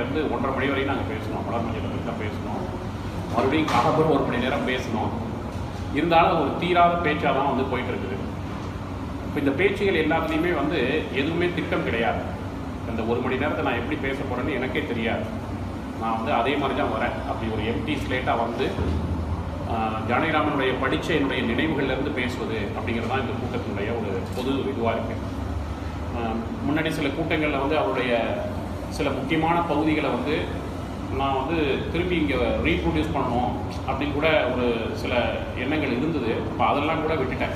மணிலேருந்து ஒன்றரை மணி வரையும் நாங்கள் பேசினோம் மலர் மஞ்சத்தை பற்றி தான் பேசினோம் மறுபடியும் காலம்பரம் ஒரு மணி நேரம் பேசினோம் இருந்தாலும் ஒரு தீராத பேச்சாக தான் வந்து போயிட்டு இருக்குது இப்போ இந்த பேச்சுகள் எல்லாத்துலேயுமே வந்து எதுவுமே திட்டம் கிடையாது இந்த ஒரு மணி நேரத்தை நான் எப்படி பேச போகிறேன்னு எனக்கே தெரியாது நான் வந்து அதே மாதிரி தான் வரேன் அப்படி ஒரு எம்டி ஸ்லேட்டாக வந்து ஆஹ், ஜானகிராமனுடைய படித்த என்னுடைய நினைவுகள்லேருந்து பேசுவது அப்படிங்கிறது தான் இந்த கூட்டத்தினுடைய ஒரு பொது இதுவாக இருக்குது முன்னாடி சில கூட்டங்களில் வந்து அவருடைய சில முக்கியமான பகுதிகளை வந்து நான் வந்து திரும்பி இங்கே ரீப்ரொடியூஸ் பண்ணணும் அப்படின்னு கூட ஒரு சில எண்ணங்கள் இருந்தது இப்போ அதெல்லாம் கூட விட்டுட்டேன்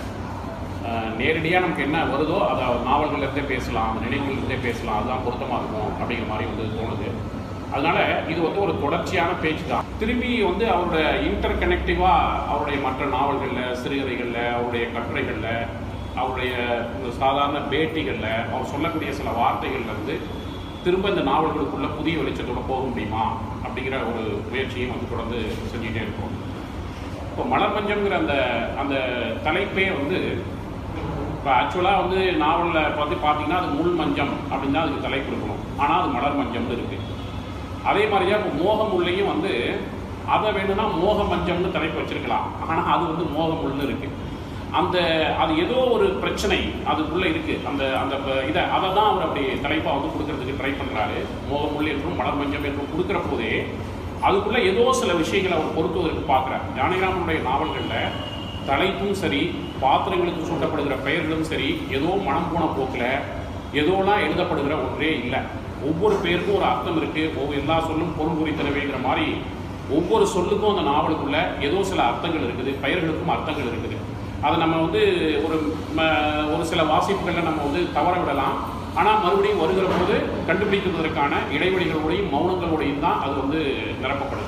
நேரடியாக நமக்கு என்ன வருதோ அதை நாவல்கள்லேருந்தே பேசலாம் அந்த நினைவுகள்லேருந்தே பேசலாம் அதுதான் பொருத்தமாக இருக்கும் அப்படிங்கிற மாதிரி வந்து தோணுது அதனால இது வந்து ஒரு தொடர்ச்சியான பேச்சு தான் திரும்பி வந்து அவரோட இன்டர் கனெக்டிவாக அவருடைய மற்ற நாவல்களில் சிறுகதைகளில் அவருடைய கட்டுரைகளில் அவருடைய இந்த சாதாரண பேட்டிகளில் அவர் சொல்லக்கூடிய சில வார்த்தைகள்ல இருந்து திரும்ப இந்த நாவல்களுக்குள்ள புதிய வெளிச்சத்தோட போக முடியுமா அப்படிங்கிற ஒரு முயற்சியும் வந்து தொடர்ந்து செஞ்சுட்டே இருக்கோம் இப்போ மலர் மஞ்சம்ங்கிற அந்த அந்த தலைப்பே வந்து இப்போ ஆக்சுவலாக வந்து நாவலில் பார்த்து பார்த்தீங்கன்னா அது முள் மஞ்சம் அப்படின்னு தான் அதுக்கு தலைப்பு இருக்கணும் ஆனால் அது மலர் மஞ்சம்னு இருக்குது அதே மாதிரி தான் இப்போ மோக முள்ளையும் வந்து அதை வேணும்னா மோக மஞ்சம்னு தலைப்பு வச்சிருக்கலாம் ஆனால் அது வந்து மோக முள்னு இருக்குது அந்த அது ஏதோ ஒரு பிரச்சனை அதுக்குள்ளே இருக்குது அந்த அந்த ப- இதை அதை தான் அவர் அப்படி தலைப்பாக வந்து கொடுக்கறதுக்கு ட்ரை பண்ணுறாரு மோக முள் என்றும் மலர் மஞ்சம் என்றும் கொடுக்குற போதே அதுக்குள்ளே ஏதோ சில விஷயங்களை அவர் பொருத்துவதற்கு பார்க்குறார் ஜானகிராமனுடைய நாவல்களில் தலைப்பும் சரி பாத்திரங்களுக்கு சூட்டப்படுகிற பெயர்களும் சரி ஏதோ மனம் போன போக்கில் ஏதோலாம் எழுதப்படுகிற ஒன்றே இல்லை ஒவ்வொரு பேருக்கும் ஒரு அர்த்தம் இருக்குது ஒவ்வொரு எல்லா சொல்லும் பொருள் குறித்தனவேங்கிற மாதிரி ஒவ்வொரு சொல்லுக்கும் அந்த நாவலுக்குள்ள ஏதோ சில அர்த்தங்கள் இருக்குது பெயர்களுக்கும் அர்த்தங்கள் இருக்குது அதை நம்ம வந்து ஒரு ம- ஒரு சில வாசிப்புகளில் நம்ம வந்து தவற விடலாம் ஆனால் மறுபடியும் வருகிற போது கண்டுபிடிக்கிறதற்கான இடைவெளிகளோடையும் மௌனங்களோடையும் தான் அது வந்து நிரப்பப்படுது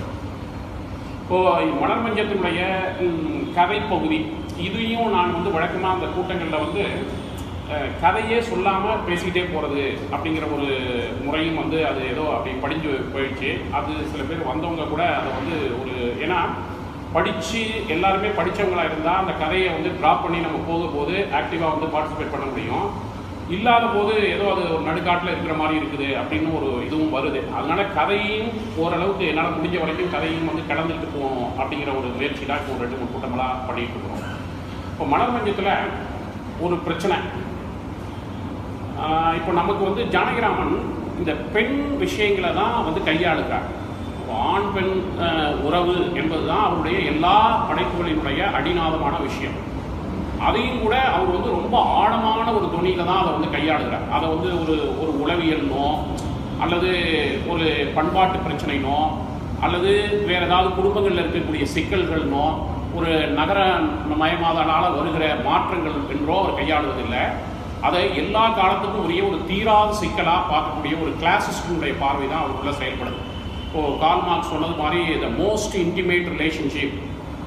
இப்போ மலர் மஞ்சத்தினுடைய ம், கதை பகுதி இதையும் நான் வந்து வழக்கமாக அந்த கூட்டங்களில் வந்து அஹ், கதையே சொல்லாமல் பேசிக்கிட்டே போகிறது அப்படிங்கிற ஒரு முறையும் வந்து அது ஏதோ அப்படி படிஞ்சு போயிடுச்சு அது சில பேர் வந்தவங்க கூட அதை வந்து ஒரு ஏன்னா படித்து எல்லாருமே படித்தவங்களாக இருந்தால் அந்த கதையை வந்து ட்ராப் பண்ணி நம்ம போகும்போது ஆக்டிவாக வந்து பார்ட்டிசிபேட் பண்ண முடியும் இல்லாத போது ஏதோ அது ஒரு நடுக்காட்டில் இருக்கிற மாதிரி இருக்குது அப்படின்னு ஒரு இதுவும் வருது அதனால கதையும் ஓரளவுக்கு என்னால் முடிஞ்ச வரைக்கும் கதையும் வந்து கடந்துட்டு போகணும் அப்படிங்கிற ஒரு முயற்சி தான் இப்போ ஒரு ரெண்டு மூணு கூட்டங்களாக பண்ணிட்டு இருக்கிறோம் இப்போ மலர் மஞ்சத்தில் ஒரு பிரச்சனை ஆஹ் இப்போ நமக்கு வந்து ஜானகிராமன் இந்த பெண் விஷயங்களை தான் வந்து கையாளுகிறார் இப்போ ஆண் பெண் ஆஹ் உறவு என்பது தான் அவருடைய எல்லா படைப்புகளினுடைய அடிநாதமான விஷயம் அதையும் கூட அவர் வந்து ரொம்ப ஆழமான ஒரு துணியில தான் அதை வந்து கையாளுகிறார் அதை வந்து ஒரு ஒரு உளவியல்னோ அல்லது ஒரு பண்பாட்டு பிரச்சனைனோ அல்லது வேற ஏதாவது குடும்பங்களில் இருக்கக்கூடிய சிக்கல்கள்னோ ஒரு நகர மயமாதலால் வருகிற மாற்றங்கள் என்றோ அவர் கையாளுவதில்லை அதை எல்லா காலத்துக்கும் உரிய ஒரு தீராத சிக்கலாக பார்க்கக்கூடிய ஒரு கிளாசிஸ்டுடைய பார்வை தான் அவருக்குள்ள செயல்படுது இப்போ கால் மார்க்ஸ் சொன்னது மாதிரி த மோஸ்ட் இன்டிமேட் ரிலேஷன்ஷிப்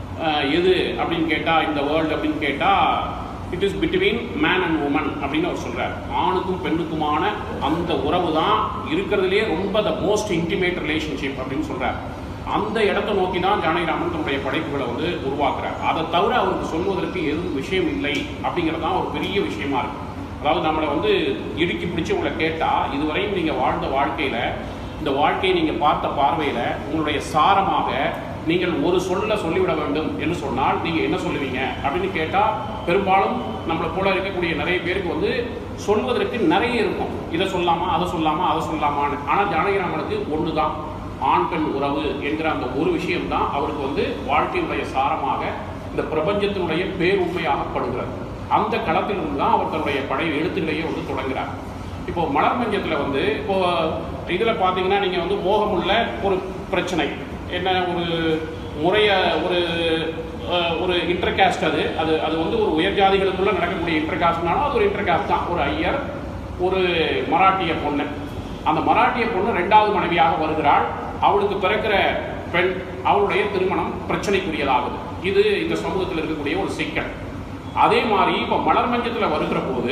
எது அப்படின்னு கேட்டால் இந்த வேர்ல்டு அப்படின்னு கேட்டால் it is between man and woman அப்படின்னு அவர் சொல்கிறார் ஆணுக்கும் பெண்ணுக்குமான அந்த உறவு தான் இருக்கிறதுலே ரொம்ப த மோஸ்ட் இன்டிமேட் ரிலேஷன்ஷிப் அப்படின்னு சொல்கிறார் அந்த இடத்தை நோக்கி தான் ஜானகிராமன் தன்னுடைய படைப்புகளை வந்து உருவாக்குறார் அதை தவிர அவருக்கு சொல்வதற்கு எதுவும் விஷயம் இல்லை அப்படிங்கிறது தான் ஒரு பெரிய விஷயமா இருக்கு அதாவது நம்மளை வந்து இடுக்கி பிடிச்சி உங்களை கேட்டால் இதுவரையும் நீங்கள் வாழ்ந்த வாழ்க்கையில் இந்த வாழ்க்கையை நீங்கள் பார்த்த பார்வையில் உங்களுடைய சாரமாக நீங்கள் ஒரு சொல்ல சொல்லிவிட வேண்டும் என்று சொன்னால் நீங்கள் என்ன சொல்லுவீங்க அப்படின்னு கேட்டால் பெரும்பாலும் நம்மளை போல இருக்கக்கூடிய நிறைய பேருக்கு வந்து சொல்வதற்கு நிறைய இருக்கும் இதை சொல்லாமா அதை சொல்லாமா அதை சொல்லாமான்னு ஆனால் ஜானகிராமனுக்கு ஒன்று தான் ஆண் பெண் உறவு என்கிற அந்த ஒரு விஷயம் தான் அவருக்கு வந்து வாழ்க்கையினுடைய சாரமாக இந்த பிரபஞ்சத்தினுடைய பேருண்மையாகப்படுகிறது அந்த களத்திலிருந்து தான் அவர் தன்னுடைய பழைய எழுத்துக்களையே வந்து தொடங்குறார் இப்போ மலர் மஞ்சத்தில் வந்து இப்போ இதில் பார்த்தீங்கன்னா நீங்கள் வந்து மோகமுள்ள ஒரு பிரச்சனை என்ன ஒரு முறைய ஒரு அஹ், ஒரு இன்டர்காஸ்ட் அது அது அது வந்து ஒரு உயர் ஜாதிகளுக்குள்ள நடக்கக்கூடிய இன்டர்காஸ்ட்னாலும் அது ஒரு இன்டர்காஸ்ட் தான் ஒரு ஐயர் ஒரு மராட்டிய பொண்ணு அந்த மராட்டிய பொண்ணு ரெண்டாவது மனைவியாக வருகிறாள் அவளுக்கு பிறக்கிற பெண் அவளுடைய திருமணம் பிரச்சனைக்குரியதாகுது இது இந்த சமூகத்தில் இருக்கக்கூடிய ஒரு சிக்கல் அதே மாதிரி இப்போ மலர் மஞ்சத்தில் வருகிற போது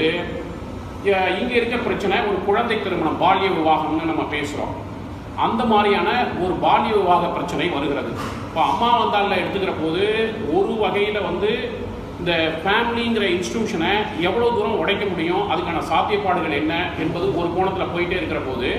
அஹ், இங்க இருக்க பிரச்சனை ஒரு குழந்தை திருமணம் பால்ய விவாகம்னு நம்ம பேசுறோம் அந்த மாதிரியான ஒரு பால்ய விவாக பிரச்சனை வருகிறது இப்போ அம்மா வந்தாலில் எடுத்துக்கிற போது ஒரு வகையில் வந்து இந்த ஃபேமிலிங்கிற இன்ஸ்டிடியூஷனை எவ்வளோ தூரம் உடைக்க முடியும் அதுக்கான சாத்தியப்பாடுகள் என்ன என்பது ஒரு கோணத்தில் போயிட்டே இருக்கிற போது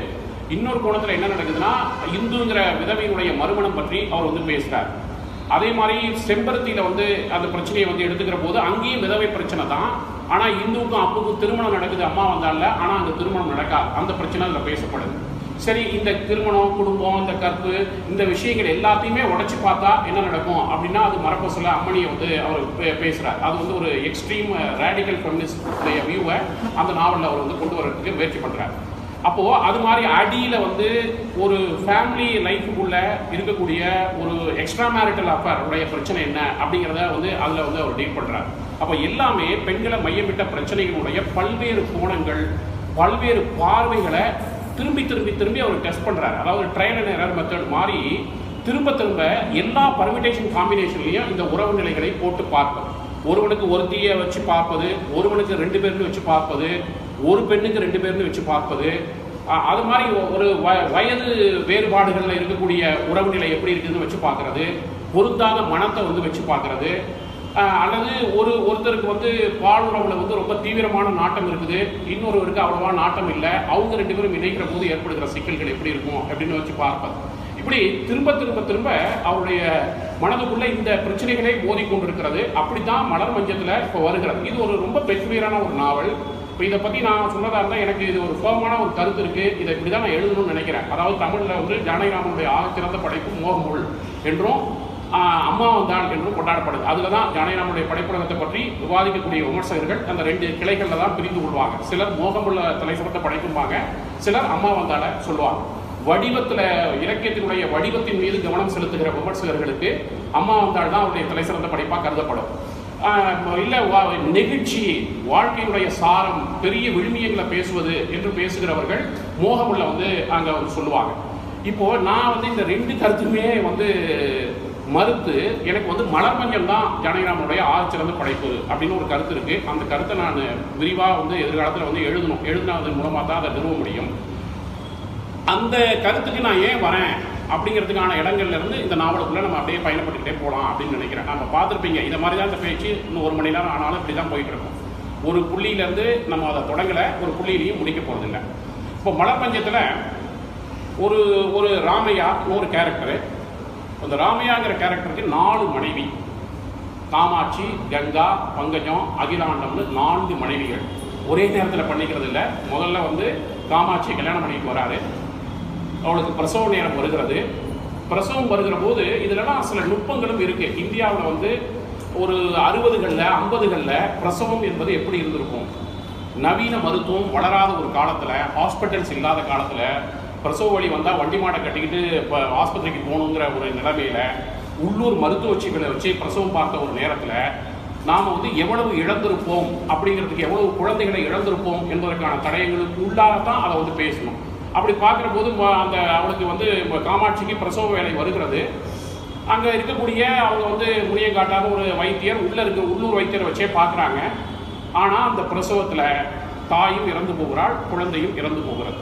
இன்னொரு கோணத்துல என்ன நடக்குதுன்னா இந்துங்கிற விதவையினுடைய மறுமணம் பற்றி அவர் வந்து பேசுறார் அதே மாதிரி செம்பருத்தியில வந்து அந்த பிரச்சனையை வந்து எடுத்துக்கிற போது அங்கேயும் விதவை பிரச்சனை தான் ஆனா இந்துவுக்கும் அப்புக்கும் திருமணம் நடக்குது அம்மா வந்தால ஆனா அந்த திருமணம் நடக்காது அந்த பிரச்சனை அதுல பேசப்படுது சரி இந்த திருமணம் குடும்பம் இந்த கற்பு இந்த விஷயங்கள் எல்லாத்தையுமே உடைச்சு பார்த்தா என்ன நடக்கும் அப்படின்னா அது மரப்ப சொல்ல அம்மணியை வந்து அவர் பே- பேசுறார் அது வந்து ஒரு எக்ஸ்ட்ரீம் ரேடிக்கல் ஃபெமினிஸ்ட் வியூவை அந்த நாவலில் அவர் வந்து கொண்டு வரதுக்கு முயற்சி பண்றார் அப்போ அது மாதிரி அடியில வந்து ஒரு ஃபேமிலி லைஃபுக்குள்ள இருக்கக்கூடிய ஒரு எக்ஸ்ட்ரா மேரிட்டல் அஃபேர் உடைய பிரச்சனை என்ன அப்படிங்கிறத வந்து அதுல வந்து அவர் டீல் பண்றார் அப்போ எல்லாமே பெண்களை மையமிட்ட பிரச்சனைகளுடைய பல்வேறு கோணங்கள் பல்வேறு பார்வைகளை திரும்பி திரும்பி திரும்பி அவர் டெஸ்ட் பண்றாரு அதாவது ட்ரையல் அண்ட் எரர் மெத்தட் மாதிரி திரும்ப திரும்ப எல்லா பர்மிடேஷன் காம்பினேஷன்லையும் இந்த உறவு நிலைகளை போட்டு பார்ப்பது ஒருவனுக்கு ஒருத்தியை வச்சு பார்ப்பது ஒருவனுக்கு ரெண்டு பேர்னு வச்சு பார்ப்பது ஒரு பெண்ணுக்கு ரெண்டு பேர்னு வச்சு பார்ப்பது அ- அது மாதிரி ஒ- ஒரு வ- வயது வேறுபாடுகளில் இருக்கக்கூடிய உறவு நிலை எப்படி இருக்குதுன்னு வச்சு பார்க்கறது பொருந்தாத மனத்தை வந்து வச்சு பார்க்கறது அஹ் அல்லது ஒரு ஒருத்தருக்கு வந்து பால் உறவுல வந்து ரொம்ப தீவிரமான நாட்டம் இருக்குது இன்னொருவருக்கு அவ்வளவா நாட்டம் இல்லை அவங்க ரெண்டு பேரும் இணைக்கிற போது ஏற்படுகிற சிக்கல்கள் எப்படி இருக்கும் அப்படின்னு வச்சு பார்ப்பது இப்படி திரும்ப திரும்ப திரும்ப அவருடைய மனதுக்குள்ள இந்த பிரச்சனைகளே மோதி கொண்டிருக்கிறது அப்படித்தான் மலர் மஞ்சத்துல இப்போ வருகிறது இது ஒரு ரொம்ப பெக்குலியரான ஒரு நாவல் இப்போ இதை பற்றி நான் சொன்னதா இருந்தால் எனக்கு இது ஒரு ஃபோமான ஒரு கருத்து இருக்கு இதை இப்படி தான் நான் எழுதணும்னு நினைக்கிறேன் அதாவது தமிழில் வந்து ஜானகிராமனுடைய ஆகச்சிறந்த படைப்பு மோகமுள் என்றும் ஆஹ், அம்மா வந்தாள் என்றும் கொண்டாடப்படுது அதில் தான் ஜானகிராமனுடைய படைப்புலகத்தை பற்றி விவாதிக்கக்கூடிய விமர்சகர்கள் அந்த ரெண்டு கிளைகளில் தான் பிரிந்து கொள்வாங்க சிலர் மோகமுள்ள தலை சிறந்த படைப்பும்பாங்க சிலர் அம்மா வந்தால சொல்லுவாங்க வடிவத்துல இலக்கியத்தினுடைய வடிவத்தின் மீது கவனம் செலுத்துகிற விமர்சகர்களுக்கு அம்மா வந்தாள் தான் அவருடைய தலை சிறந்த படைப்பாக கருதப்படும் ஆஹ் இல்ல வா- நெகிழ்ச்சி வாழ்க்கையினுடைய சாரம் பெரிய விழுமியங்களை பேசுவது என்று பேசுகிறவர்கள் மோகமுள்ள வந்து அங்க வந்து சொல்லுவாங்க இப்போ நான் வந்து இந்த ரெண்டு கருத்துமே வந்து மறுத்து எனக்கு வந்து மலர் மஞ்சள் தான் ஜனகிராமனுடைய ஆகச்சிறந்த படைப்பு அப்படின்னு ஒரு கருத்து இருக்கு அந்த கருத்தை நான் விரிவா வந்து எதிர்காலத்தில் வந்து எழுதணும் எழுதினதன் மூலமா தான் அதை நிறுவ முடியும் அந்த கருத்துக்கு நான் ஏன் வரேன் அப்படிங்கிறதுக்கான இடங்கள்ல இருந்து இந்த நாவலுக்குள்ள நம்ம அப்படியே பயணப்பட்டுக்கிட்டே போகலாம் அப்படின்னு நினைக்கிறேன் நம்ம பார்த்துருப்பீங்க இந்த மாதிரி தான் இந்த பேச்சு இன்னும் ஒரு மணி நேரம் ஆனாலும் இப்படி தான் போயிட்டு இருக்கும் ஒரு புள்ளியிலேருந்து நம்ம அதை தொடங்கலை ஒரு புள்ளியிலையும் முடிக்க போகிறதில்ல இப்போ மலர் பஞ்சத்தில் ஒரு ஒரு ராமையா ஒரு கேரக்டரு அந்த ராமையாங்கிற கேரக்டருக்கு நாலு மனைவி காமாட்சி கங்கா பங்கஜம் அகிலாண்டம்னு நான்கு மனைவிகள் ஒரே நேரத்தில் பண்ணிக்கிறது இல்லை முதல்ல வந்து காமாட்சி கல்யாணம் பண்ணிட்டு வராரு அவளுக்கு பிரசவ நேரம் வருகிறது பிரசவம் வருகிற போது இதுலலாம் சில நுட்பங்களும் இருக்கு இந்தியாவில் வந்து ஒரு அறுபதுகளில் ஐம்பதுகளில் பிரசவம் என்பது எப்படி இருந்திருக்கும் நவீன மருத்துவம் வளராத ஒரு காலத்தில் ஹாஸ்பிட்டல்ஸ் இல்லாத காலத்தில் பிரசவ வலி வந்தால் வண்டி மாடை கட்டிக்கிட்டு இப்போ ஆஸ்பத்திரிக்கு போகணுங்கிற ஒரு நிலைமையில உள்ளூர் மருத்துவச்சிகளை வச்சு பிரசவம் பார்த்த ஒரு நேரத்தில் நாம் வந்து எவ்வளவு இழந்திருப்போம் அப்படிங்கிறதுக்கு எவ்வளவு குழந்தைகளை இழந்திருப்போம் என்பதற்கான தடயங்களுக்கு உள்ளாகத்தான் அதை வந்து பேசணும் அப்படி பார்க்குற போது ம- அந்த அவளுக்கு வந்து ம- காமாட்சிக்கு பிரசவ வேலை வருகிறது அங்கே இருக்கக்கூடிய அவங்க வந்து முனியங்காட்டாத ஒரு வைத்தியர் உள்ளே இருக்க உள்ளூர் வைத்தியரை வச்சே பார்க்குறாங்க ஆனால் அந்த பிரசவத்தில் தாயும் இறந்து போகிறாள் குழந்தையும் இறந்து போகிறது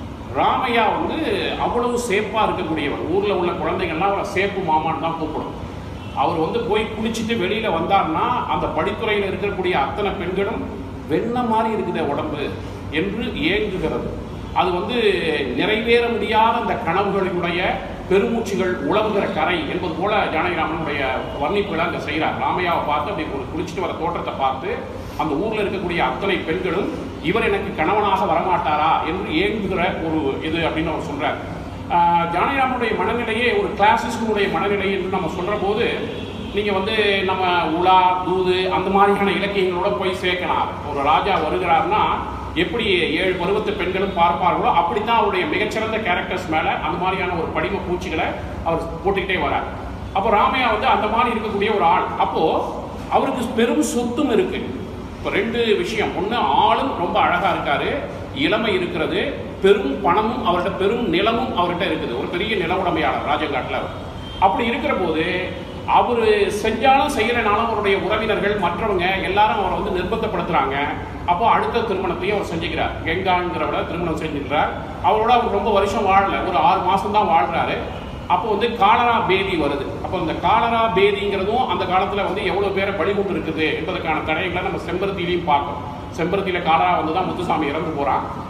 ராமையா வந்து அவ்வளவு சேஃபாக இருக்கக்கூடியவர் ஊரில் உள்ள குழந்தைங்கள்லாம் அவரை சேப்பு மாமான்னு தான் கூப்பிடும் அவர் வந்து போய் குளிச்சுட்டு வெளியில் வந்தார்னா அந்த படித்துறையில் இருக்கக்கூடிய அத்தனை பெண்களும் வெண்ண மாதிரி இருக்குதே உடம்பு என்று ஏங்குகிறது அது வந்து நிறைவேற முடியாத அந்த கனவுகளினுடைய பெருமூச்சுகள் உழவுகிற கரை என்பது போல ஜானகிராமனுடைய வர்ணிப்புகளை அங்கே செய்கிறார் ராமையாவை பார்த்து அப்படி ஒரு குளிச்சுட்டு வர தோற்றத்தை பார்த்து அந்த ஊரில் இருக்கக்கூடிய அத்தனை பெண்களும் இவர் எனக்கு கணவனாக வரமாட்டாரா என்று ஏங்குகிற ஒரு இது அப்படின்னு அவர் சொல்றார் ஆஹ் ஜானகிராமனுடைய மனநிலையே ஒரு கிளாசிஸ்டுடைய மனநிலை என்று நம்ம சொல்ற போது நீங்க வந்து நம்ம உலா தூது அந்த மாதிரியான இலக்கியங்களோட போய் சேர்க்கலாம் ஒரு ராஜா வருகிறார்னா எப்படி ஏழு பருவத்து பெண்களும் பார்ப்பார்களோ அப்படித்தான் அவருடைய மிகச்சிறந்த கேரக்டர்ஸ் மேல அந்த மாதிரியான ஒரு படிம பூச்சிகளை அவர் போட்டுக்கிட்டே வரார் அப்போ ராமையா வந்து அந்த மாதிரி இருக்கக்கூடிய ஒரு ஆள் அப்போ அவருக்கு பெரும் சொத்தும் இருக்கு இப்போ ரெண்டு விஷயம் ஒன்று ஆளும் ரொம்ப அழகா இருக்காரு இளமை இருக்கிறது பெரும் பணமும் அவர்கிட்ட பெரும் நிலமும் அவர்கிட்ட இருக்குது ஒரு பெரிய நில உடைமையாளர் ராஜங்காட்டில் அவர் அப்படி இருக்கிற போது அவர் செஞ்சாலும் செய்யலைனாலும் அவருடைய உறவினர்கள் மற்றவங்க எல்லாரும் அவரை வந்து நிர்பந்தப்படுத்துறாங்க அப்போ அடுத்த திருமணத்தையும் அவர் செஞ்சுக்கிறார் கெங்காங்கிறவரை திருமணம் செஞ்சுக்கிறார் அவரோட அவர் ரொம்ப வருஷம் வாழல ஒரு ஆறு மாசம் தான் வாழ்றாரு அப்போ வந்து காலரா பேதி வருது அப்போ இந்த காலரா பேதிங்கிறதும் அந்த காலத்தில் வந்து எவ்வளோ பேரை பலிகொண்டு இருக்குது என்பதற்கான தடயங்களை நம்ம செம்பருத்திலையும் பார்க்கணும் செம்பருத்தியில காலரா வந்து தான் முத்துசாமி இறந்து போகிறான்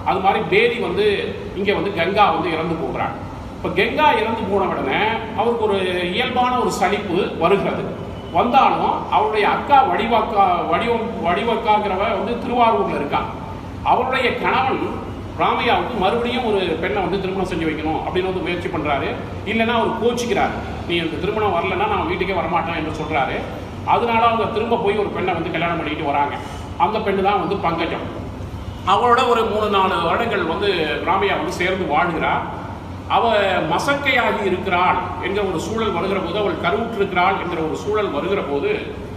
அது மாதிரி பேதி வந்து இங்கே வந்து கங்கா வந்து இறந்து போகிறார் இப்போ கங்கா இறந்து போன உடனே அவருக்கு ஒரு இயல்பான ஒரு சலிப்பு வருகிறது வந்தாலும் அவருடைய அக்கா வடிவாக்கா வடிவம் வடிவக்காங்கிறவ வந்து திருவாரூரில் இருக்கா அவருடைய கணவன் ராமையாவுக்கு மறுபடியும் ஒரு பெண்ணை வந்து திருமணம் செஞ்சு வைக்கணும் அப்படின்னு வந்து முயற்சி பண்ணுறாரு இல்லைன்னா அவர் கோச்சிக்கிறார் நீ இந்த திருமணம் வரலன்னா நான் வீட்டுக்கே வரமாட்டேன் என்று சொல்கிறாரு அதனால அவங்க திரும்ப போய் ஒரு பெண்ணை வந்து கல்யாணம் பண்ணிட்டு வராங்க அந்த பெண்ணு தான் வந்து பங்கஜம் அவளோட ஒரு மூணு நாலு வருடங்கள் வந்து ராமையா வந்து சேர்ந்து வாழ்கிறார் அவ மசக்கையாகி இருக்கிறாள் என்கிற ஒரு சூழல் வருகிற போது அவள் கருவுற்றிருக்கிறாள் என்கிற ஒரு சூழல் வருகிற போது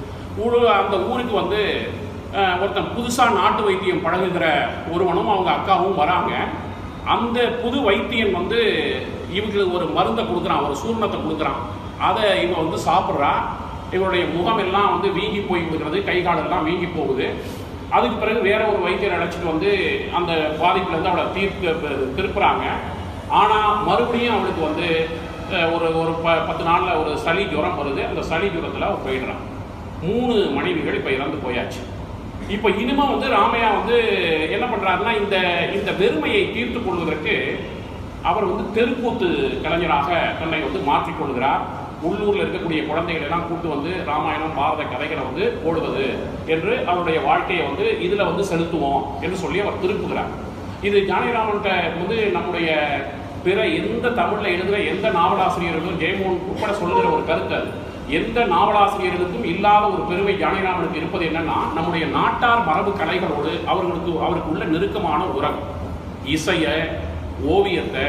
ஊரு அந்த ஊருக்கு வந்து அஹ், ஒருத்தன் புதுசாக நாட்டு வைத்தியம் பழகுகிற ஒருவனும் அவங்க அக்காவும் வராங்க அந்த புது வைத்தியன் வந்து இவங்களுக்கு ஒரு மருந்தை கொடுக்குறான் ஒரு சூர்ணத்தை கொடுக்குறான் அதை இவ வந்து சாப்பிட்றா இவருடைய முகம் எல்லாம் வந்து வீங்கி போய் விடுகிறது கை காலெல்லாம் வீங்கி போகுது அதுக்கு பிறகு வேற ஒரு வைத்தியரை அழைச்சிட்டு வந்து அந்த பாதிப்புலேருந்து அவளை தீர்க்க திருப்புறாங்க ஆனால் மறுபடியும் அவளுக்கு வந்து அஹ், ஒரு ஒரு ப பத்து நாளில் ஒரு சளி ஜுரம் வருது அந்த சளி ஜுரத்தில் அவள் போயிடுறான் மூணு மனைவிகள் இப்போ இறந்து போயாச்சு இப்போ இனிமே வந்து ராமையா வந்து என்ன பண்ணுறாருன்னா இந்த இந்த வெறுமையை தீர்த்து கொள்வதற்கு அவர் வந்து தெருக்கூத்து கலைஞராக தன்னை வந்து மாற்றிக்கொள்கிறார் உள்ளூரில் இருக்கக்கூடிய குழந்தைகளை எல்லாம் கூட்டு வந்து ராமாயணம் பாரத கதைகளை வந்து போடுவது என்று அவருடைய வாழ்க்கையை வந்து இதில் வந்து செலுத்துவோம் என்று சொல்லி அவர் திருப்புகிறார் இது ஜானகிராமன்கிட்ட வந்து நம்முடைய பிற எந்த தமிழில் எழுதுகிற எந்த நாவலாசிரியர்களும் ஜெயமோகன் உட்பட சொல்லுகிற ஒரு கருத்து அது எந்த நாவலாசிரியர்களுக்கும் இல்லாத ஒரு பெருமை ஜானகிராமனுக்கு இருப்பது என்னன்னா நம்முடைய நாட்டார் மரபு கலைகளோடு அவர்களுக்கு அவருக்கு உள்ள நெருக்கமான உறவு இசையை ஓவியத்தை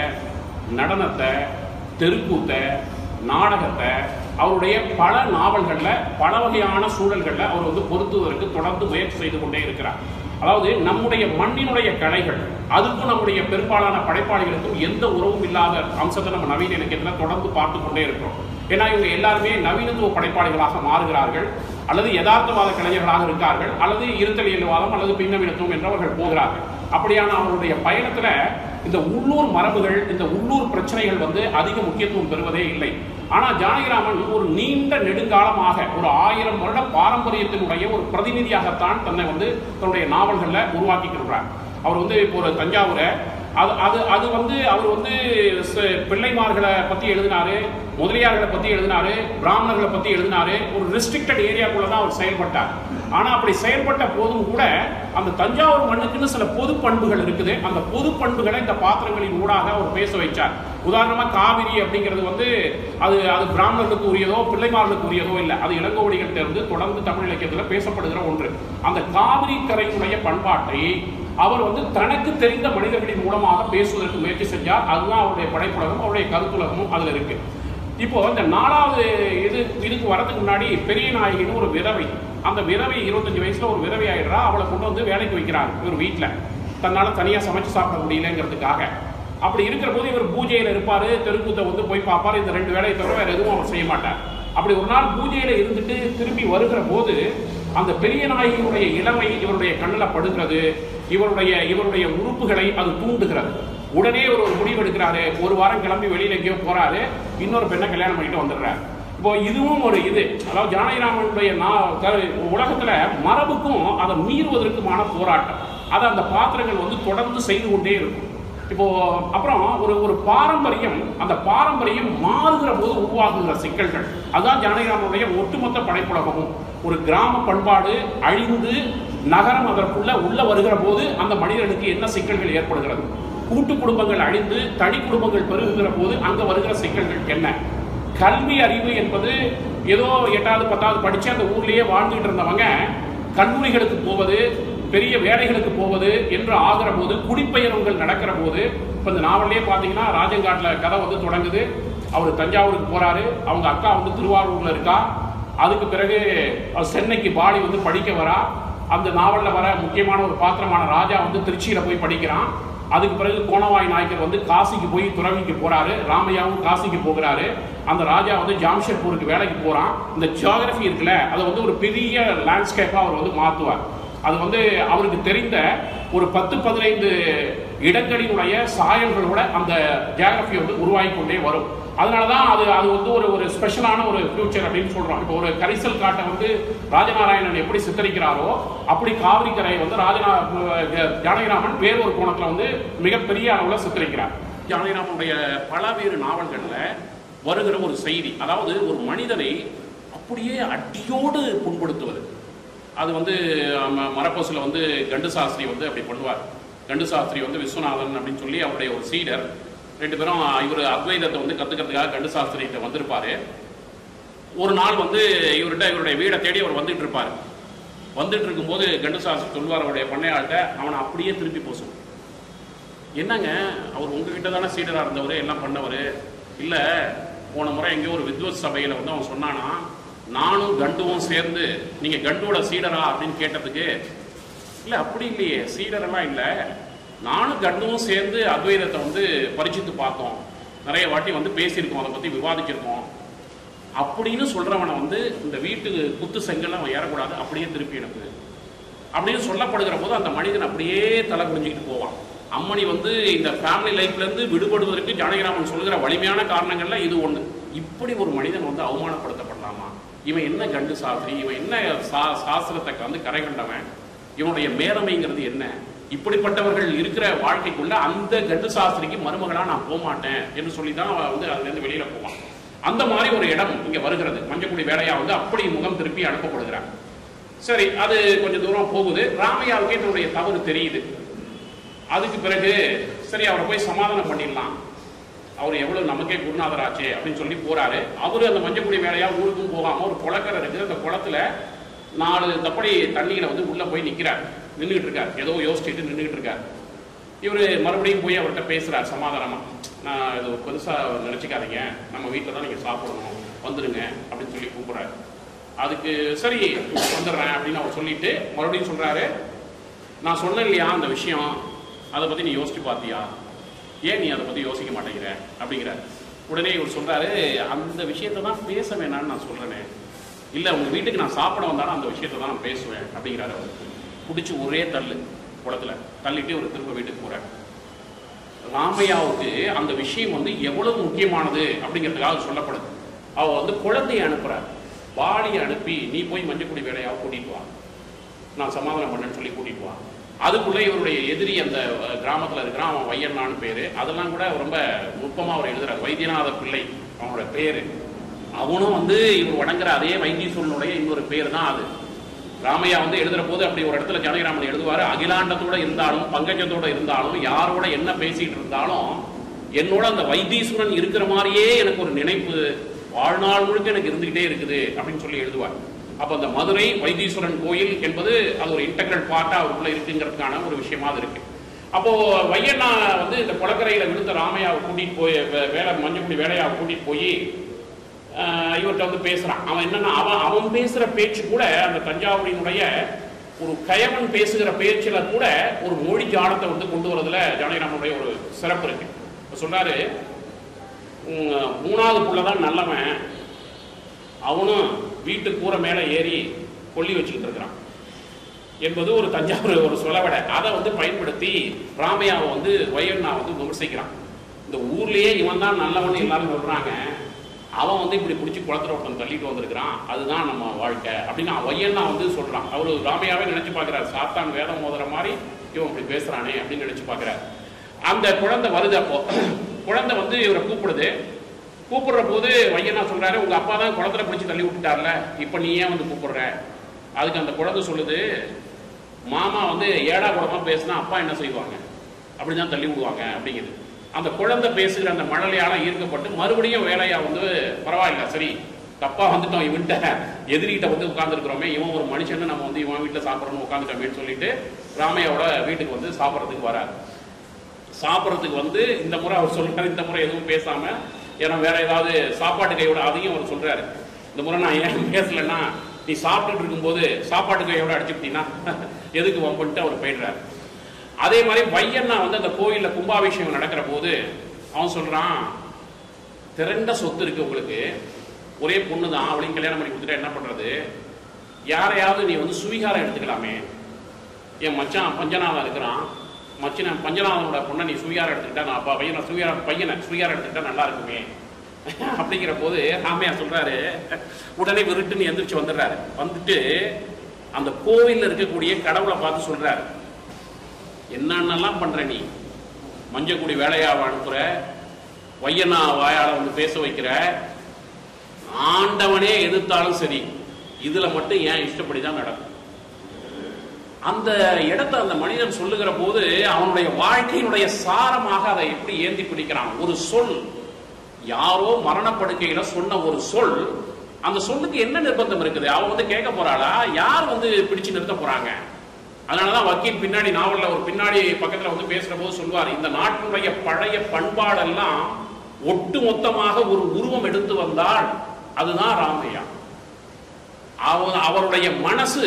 நடனத்தை தெருக்கூத்தை நாடகத்தை அவருடைய பல நாவல்களில் பல வகையான சூழல்களில் அவர் வந்து பொருத்துவதற்கு தொடர்ந்து முயற்சி செய்து கொண்டே இருக்கிறார் அதாவது நம்முடைய மண்ணினுடைய கலைகள் அதுக்கும் நம்முடைய பெரும்பாலான படைப்பாளிகளுக்கும் எந்த உறவும் இல்லாத அம்சத்தை நம்ம நவீன இலக்கியத்தில் தொடர்ந்து பார்த்து கொண்டே இருக்கிறோம் ஏன்னா இவங்க எல்லாருமே நவீனத்துவ படைப்பாளிகளாக மாறுகிறார்கள் அல்லது யதார்த்தவாத கலைஞர்களாக இருக்கார்கள் அல்லது இருத்தலியல்வாதம் அல்லது பின்னவீனத்துவம் என்று அவர்கள் போகிறார்கள் அப்படியான அவர்களுடைய பயணத்துல இந்த உள்ளூர் மரபுகள் இந்த உள்ளூர் பிரச்சனைகள் வந்து அதிக முக்கியத்துவம் பெறுவதே இல்லை ஆனா ஜானகிராமன் ஒரு நீண்ட நெடுங்காலமாக ஒரு ஆயிரம் வருட பாரம்பரியத்தினுடைய ஒரு பிரதிநிதியாகத்தான் தன்னை வந்து தன்னுடைய நாவல்களில் உருவாக்கிக்கிறார் அவர் வந்து இப்போ ஒரு தஞ்சாவூரை அது அது அது வந்து அவர் வந்து ச- பிள்ளைமார்களை பற்றி எழுதினாரு முதலியார்களை பற்றி எழுதினாரு பிராமணர்களை பற்றி எழுதினாரு ஒரு ரெஸ்ட்ரிக்டட் ஏரியாக்குள்ள தான் அவர் செயல்பட்டார் ஆனால் அப்படி செயல்பட்ட போதும் கூட அந்த தஞ்சாவூர் மண்ணுக்குன்னு சில பொது பண்புகள் இருக்குது அந்த பொது பண்புகளை இந்த பாத்திரங்களின் ஊடாக அவர் பேச வைச்சார் உதாரணமாக காவிரி அப்படிங்கிறது வந்து அது அது பிராமணர்களுக்கு உரியதோ பிள்ளைமார்களுக்கு உரியதோ இல்லை அது இளங்கோவடிகள்கிட்ட இருந்து தொடர்ந்து தமிழ் இலக்கியத்தில் பேசப்படுகிற ஒன்று அந்த காவிரி கரையினுடைய பண்பாட்டை அவர் வந்து தனக்கு தெரிந்த மனிதர்களின் மூலமாக பேசுவதற்கு முயற்சி செஞ்சார் அதுதான் அவருடைய படைப்புலகம் அவருடைய கருத்துலகமும் அதில் இருக்கு இப்போ இந்த நாலாவது இது இதுக்கு வரதுக்கு முன்னாடி பெரிய நாயகின்னு ஒரு விதவை அந்த விதவை இருபத்தஞ்சு வயசுல ஒரு விதவை ஆயிடுறா அவளை கொண்டு வந்து வேலைக்கு வைக்கிறாங்க இவர் வீட்டில் தன்னால் தனியாக சமைச்சு சாப்பிட முடியலங்கிறதுக்காக அப்படி இருக்கிற போது இவர் பூஜையில் இருப்பார் தெருக்கூத்தை வந்து போய் பார்ப்பார் இந்த ரெண்டு வேலையை தவிர வேற எதுவும் அவர் செய்ய மாட்டார் அப்படி ஒரு நாள் பூஜையில் இருந்துட்டு திரும்பி வருகிற போது அந்த பெரிய நாயகியினுடைய இளமை இவருடைய கண்ணில் படுகிறது இவருடைய இவருடைய உறுப்புகளை அது தூண்டுகிறது உடனே ஒரு ஒரு முடிவு எடுக்கிறாரு ஒரு வாரம் கிளம்பி வெளியில எங்கேயோ போறாரு இன்னொரு பெண்ணை கல்யாணம் பண்ணிட்டு வந்துடுறாரு இப்போ இதுவும் ஒரு இது அதாவது ஜானகிராமனுடைய நா- க- உலகத்துல மரபுக்கும் அதை மீறுவதற்குமான போராட்டம் அதை அந்த பாத்திரங்கள் வந்து தொடர்ந்து செய்து கொண்டே இருக்கும் இப்போ அப்புறம் ஒரு ஒரு பாரம்பரியம் அந்த பாரம்பரியம் மாறுகிற போது உருவாகுகிற சிக்கல்கள் அதான் ஜானகிராமனுடைய ஒட்டுமொத்த படைப்புலகமும் ஒரு கிராம பண்பாடு அழிந்து நகரம் அதற்குள்ள உள்ள வருகிற போது அந்த மனிதனுக்கு என்ன சிக்கல்கள் ஏற்படுகிறது கூட்டு குடும்பங்கள் அழிந்து தனி குடும்பங்கள் பெருகுகிற போது அங்க வருகிற சிக்கல்கள் என்ன கல்வி அறிவு என்பது ஏதோ எட்டாவது பத்தாவது படிச்சு அந்த ஊர்லயே வாழ்ந்துட்டு இருந்தவங்க கல்லூரிகளுக்கு போவது பெரிய வேலைகளுக்கு போவது என்று ஆகிற போது குடிப்பெயர்வுகள் நடக்கிற போது இப்போ இந்த நாவல்லையே பார்த்தீங்கன்னா ராஜங்காட்டில் கதை வந்து தொடங்குது அவர் தஞ்சாவூருக்கு போறாரு அவங்க அக்கா வந்து திருவாரூர்ல இருக்கா அதுக்கு பிறகு அவர் சென்னைக்கு பாடி வந்து படிக்க வரா அந்த நாவலில் வர முக்கியமான ஒரு பாத்திரமான ராஜா வந்து திருச்சியில் போய் படிக்கிறான் அதுக்கு பிறகு கோணவாய் நாயக்கர் வந்து காசிக்கு போய் துறவிக்கு போறாரு ராமையாவும் காசிக்கு போகிறாரு அந்த ராஜா வந்து ஜாம்ஷெட்பூருக்கு வேலைக்கு போறான் இந்த ஜியாகிரபி இருக்குல்ல அதை வந்து ஒரு பெரிய லேண்ட்ஸ்கேப்பாக அவர் வந்து மாற்றுவார் அது வந்து அவருக்கு தெரிந்த ஒரு பத்து பதினைந்து இடங்களினுடைய சாயல்களோட அந்த ஜியாகிரபி வந்து உருவாகி கொண்டே வரும் அதனால தான் அது அது வந்து ஒரு ஒரு ஸ்பெஷலான ஒரு ஃபியூச்சர் அப்படின்னு சொல்றோம் இப்போ ஒரு கரிசல் காட்டை வந்து ராஜநாராயணன் எப்படி சித்தரிக்கிறாரோ அப்படி காவிரி கரையை வந்து ராஜநா அஹ் ஜானகிராமன் வேறொரு கோணத்துல வந்து மிகப்பெரிய அளவில் சித்தரிக்கிறார் ஜானகிராமனுடைய பலவேறு நாவல்கள்ல வருகிற ஒரு செய்தி அதாவது ஒரு மனிதனை அப்படியே அடியோடு புண்படுத்துவது அது வந்து ம- மரப்போசில் வந்து கண்டு சாஸ்திரி வந்து அப்படி பண்ணுவார் கண்டு சாஸ்திரி வந்து விஸ்வநாதன் அப்படின்னு சொல்லி அவருடைய ஒரு சீடர் ரெண்டு பேரும் இவர் அத்வைதத்தை வந்து கத்துக்கிறதுக்காக கண்டு சாஸ்திரிகிட்ட வந்திருப்பாரு ஒரு நாள் வந்து இவர்கிட்ட இவருடைய வீடை தேடி அவர் வந்துட்டு இருப்பார் வந்துட்டு இருக்கும்போது கண்டு சாஸ்திரி சொல்வார் அவருடைய பண்ணையாள்கிட்ட அவனை அப்படியே திருப்பி போசும் என்னங்க அவர் உங்ககிட்ட தானே சீடராக இருந்தவர் எல்லாம் பண்ணவர் இல்லை போன முறை எங்கேயோ ஒரு வித்வத் சபையில் வந்து அவன் சொன்னானா நானும் கண்டுவும் சேர்ந்து நீங்கள் கண்டுவோட சீடரா அப்படின்னு கேட்டதுக்கு இல்லை அப்படி இல்லையே சீடரெல்லாம் இல்லை நானும் கண்டுவும் சேர்ந்து அத்வைதத்தை வந்து பரிச்சித்து பார்த்தோம் நிறைய வாட்டி வந்து பேசியிருக்கோம் அதை பற்றி விவாதிச்சிருக்கோம் அப்படின்னு சொல்றவனை வந்து இந்த வீட்டுக்கு குத்து செங்கல் அவன் ஏறக்கூடாது அப்படியே திருப்பி அனுப்பு அப்படின்னு சொல்லப்படுகிற போது அந்த மனிதன் அப்படியே தலை குனிஞ்சிக்கிட்டு போவான் அம்மணி வந்து இந்த ஃபேமிலி லைஃப்ல இருந்து விடுபடுவதற்கு ஜானகிராமன் சொல்லுகிற வலிமையான காரணங்கள்ல இது ஒண்ணு இப்படி ஒரு மனிதன் வந்து அவமானப்படுத்தப்படலாமா இவன் என்ன கண்டு சாஸ்திரி இவன் என்ன சா- சாஸ்திரத்தை வந்து கரை கண்டவன் இவனுடைய மேலமைங்கிறது என்ன இப்படிப்பட்டவர்கள் இருக்கிற வாழ்க்கைக்குள்ள அந்த கண்டு சாஸ்திரிக்கு மருமகளா நான் போக மாட்டேன் என்று சொல்லி தான் அவன் வந்து அதுல இருந்து வெளியில போவான் அந்த மாதிரி ஒரு இடம் இங்க வருகிறது மஞ்சக்குடி வேலையா வந்து அப்படி முகம் திருப்பி அனுப்பப்படுகிறான் சரி அது கொஞ்சம் தூரம் போகுது ராமையாவுக்கே தன்னுடைய தவறு தெரியுது அதுக்கு பிறகு சரி அவரை போய் சமாதானம் பண்ணிடலாம் அவர் எவ்வளவு நமக்கே குருநாதர் ஆச்சே அப்படின்னு சொல்லி போறாரு அவரு அந்த மஞ்சக்குடி வேலையா ஊருக்கும் போகாம ஒரு குளக்கரை இருக்கு அந்த குளத்துல நாலு தப்படி தண்ணியில வந்து உள்ள போய் நிக்கிறார் நின்றுட்டு இருக்கார் ஏதோ யோசிச்சுட்டு நின்றுட்டு இருக்கார் இவரு மறுபடியும் போய் அவர்கிட்ட பேசுறார் சமாதானமா நான் இது பெருசா நினைச்சுக்காதீங்க நம்ம வீட்டில் தான் நீங்க சாப்பிடணும் வந்துருங்க அப்படின்னு சொல்லி கூப்பிடுறாரு அதுக்கு சரி வந்துடுறேன் அப்படின்னு அவர் சொல்லிட்டு மறுபடியும் சொல்றாரு நான் சொன்னேன் இல்லையா அந்த விஷயம் அதை பத்தி நீ யோசிச்சு பார்த்தியா ஏன் நீ அதை பத்தி யோசிக்க மாட்டேங்கிற அப்படிங்கிறார் உடனே இவர் சொல்றாரு அந்த விஷயத்தை தான் பேச வேணாம்னு நான் சொல்றேனே இல்ல உங்க வீட்டுக்கு நான் சாப்பிட வந்தாலும் அந்த விஷயத்தை தான் நான் பேசுவேன் அப்படிங்கிறாரு அவர் பிடிச்சி ஒரே தள்ளு குளத்துல தள்ளிட்டு ஒரு திரும்ப வீட்டுக்கு போறாரு ராமையாவுக்கு அந்த விஷயம் வந்து எவ்வளவு முக்கியமானது அப்படிங்கிறதுக்காக சொல்லப்படுது அவ வந்து குழந்தையை அனுப்புறார் வாளியை அனுப்பி நீ போய் மஞ்சக்குடி வேலையாவை கூட்டிட்டு வா நான் சமாதானம் பண்ணேன்னு சொல்லி கூட்டிட்டு வா அதுக்குள்ள இவருடைய எதிரி அந்த அஹ், கிராமத்துல இருக்கிறான் அவன் வையண்ணான்னு பேரு அதெல்லாம் கூட ரொம்ப நுட்பமா அவர் எழுதுறாரு வைத்தியநாத பிள்ளை அவனோட பேரு அவனும் வந்து இவர் வணங்குற அதே வைத்தீஸ்வரனுடைய இன்னொரு பேர் தான் அது ராமையா வந்து எழுதுற போது அப்படி ஒரு இடத்துல ஜனகிராமன் எழுதுவாரு அகிலாண்டத்தோட இருந்தாலும் பங்கஜத்தோட இருந்தாலும் யாரோட என்ன பேசிட்டு இருந்தாலும் என்னோட அந்த வைத்தீஸ்வரன் இருக்கிற மாதிரியே எனக்கு ஒரு நினைப்பு வாழ்நாள் முழுக்க எனக்கு இருந்துகிட்டே இருக்குது அப்படின்னு சொல்லி எழுதுவார் அப்ப அந்த மதுரை வைத்தீஸ்வரன் கோயில் என்பது அது ஒரு இன்டெகிரல் பார்ட்டா அவருக்குள்ள இருக்குங்கிறதுக்கான ஒரு விஷயமா அது இருக்கு அப்போ வையண்ணா வந்து இந்த குளக்கரையில விழுந்த ராமையாவை கூட்டிட்டு போய் வே- வேலை மஞ்சக்குடி வேலையாவை கூட்டிட்டு போய் ஆஹ் இவர்கிட்ட வந்து பேசுறான் அவன் என்னன்னா அவன் அவன் பேசுற பேச்சு கூட அந்த தஞ்சாவூரினுடைய ஒரு கயவன் பேசுகிற பேச்சுல கூட ஒரு மொழி ஜாலத்தை வந்து கொண்டு வரதுல ஜானகிராமனுடைய ஒரு சிறப்பு இருக்கு இப்ப சொல்றாரு உம், மூணாவது புள்ளதான் நல்லவன் அவனும் வீட்டு கூரை மேல ஏறி கொல்லி வச்சுக்கிட்டு இருக்கிறான் என்பது ஒரு தஞ்சாவூர் ஒரு சொலவடை அதை வந்து பயன்படுத்தி ராமையாவை வந்து வயண்ணா வந்து விமர்சிக்கிறான் இந்த ஊர்லயே இவன் தான் நல்லவன் எல்லாரும் சொல்றாங்க அவன் வந்து இப்படி பிடிச்சி குளத்துல ஒருத்தன் தள்ளிட்டு வந்திருக்கிறான் அதுதான் நம்ம வாழ்க்கை அப்படின்னு அவன் வயண்ணா வந்து சொல்றான் அவரு ராமையாவே நினைச்சு பார்க்கிறார் சாத்தான் வேதம் மோதுற மாதிரி இவன் இப்படி பேசுறானே அப்படின்னு நினைச்சு பார்க்கிறார் அந்த குழந்தை வருது அப்போ குழந்தை வந்து இவரை கூப்பிடுது கூப்பிடுற போது வையனா சொல்றாரு உங்க அப்பா தான் குளத்துல பிடிச்சி தள்ளி விட்டுட்டார்ல இப்ப நீ ஏன் வந்து கூப்பிடுற அதுக்கு அந்த குழந்தை சொல்லுது மாமா வந்து ஏடா குடமா பேசினா அப்பா என்ன செய்வாங்க அப்படிதான் தள்ளி விடுவாங்க அப்படிங்குது அந்த குழந்தை பேசுகிற அந்த மழலையால ஈர்க்கப்பட்டு மறுபடியும் வேலையா வந்து பரவாயில்ல சரி தப்பா வந்துட்டோம் இவன்கிட்ட எதிரிகிட்ட வந்து உட்கார்ந்துருக்கிறோமே இவன் ஒரு மனுஷன்னு நம்ம வந்து இவன் வீட்டுல சாப்பிடணும் உட்காந்துட்டோமேன்னு சொல்லிட்டு ராமையாவோட வீட்டுக்கு வந்து சாப்பிட்றதுக்கு வராரு சாப்பிட்றதுக்கு வந்து இந்த முறை அவர் சொல்றாரு இந்த முறை எதுவும் பேசாம ஏன்னா வேற ஏதாவது சாப்பாட்டு கையோட அதையும் அவர் சொல்றாரு இந்த முறை நான் ஏன் பேசலைன்னா நீ சாப்பிட்டுட்டு இருக்கும்போது சாப்பாட்டு கையோட அடிச்சுக்கிட்டீங்கன்னா எதுக்கு வம்பன்ட்டு அவர் போயிடுறாரு அதே மாதிரி வையண்ணா வந்து அந்த கோயில்ல கும்பாபிஷேகம் நடக்கிற போது அவன் சொல்றான் திரண்ட சொத்து இருக்கு உங்களுக்கு ஒரே பொண்ணு தான் அவளையும் கல்யாணம் பண்ணி கொடுத்துட்டா என்ன பண்றது யாரையாவது நீ வந்து சுவீகாரம் எடுத்துக்கலாமே என் மச்சான் பஞ்சநாதன் இருக்கிறான் மச்சின பஞ்சநாதனோட பொண்ணை நீ சுவீகாரம் எடுத்துக்கிட்டா நான் அப்பா பையனை சுவீகாரம் பையனை சுவீகாரம் எடுத்துக்கிட்டா நல்லா இருக்குமே அப்படிங்கிற போது ராமையா சொல்றாரு உடனே விருட்டுன்னு எந்திரிச்சு வந்துடுறாரு வந்துட்டு அந்த கோவில்ல இருக்கக்கூடிய கடவுளை பார்த்து சொல்றாரு என்னென்னலாம் பண்ற நீ மஞ்சக்குடி வேலையாவை அனுப்புற வையனா வாயால வந்து பேச வைக்கிற ஆண்டவனே எதிர்த்தாலும் சரி இதுல மட்டும் ஏன் இஷ்டப்படி தான் நடக்கும் அந்த இடத்தை அந்த மனிதன் சொல்லுகிற போது அவனுடைய வாழ்க்கையினுடைய சாரமாக அதை எப்படி ஏந்தி பிடிக்கிறான் ஒரு சொல் யாரோ மரணப்படுக்கையில சொன்ன ஒரு சொல் அந்த சொல்லுக்கு என்ன நிர்பந்தம் இருக்குது அவன் வந்து கேட்க போறாளா யார் வந்து பிடிச்சு நிறுத்த போறாங்க அதனாலதான் வக்கீல் பின்னாடி நாவல்ல ஒரு பின்னாடி பக்கத்துல வந்து பேசுற போது சொல்வார் இந்த நாட்டினுடைய பழைய பண்பாடெல்லாம் ஒட்டு மொத்தமாக ஒரு உருவம் எடுத்து வந்தால் அதுதான் ராமையா அவ அவருடைய மனசு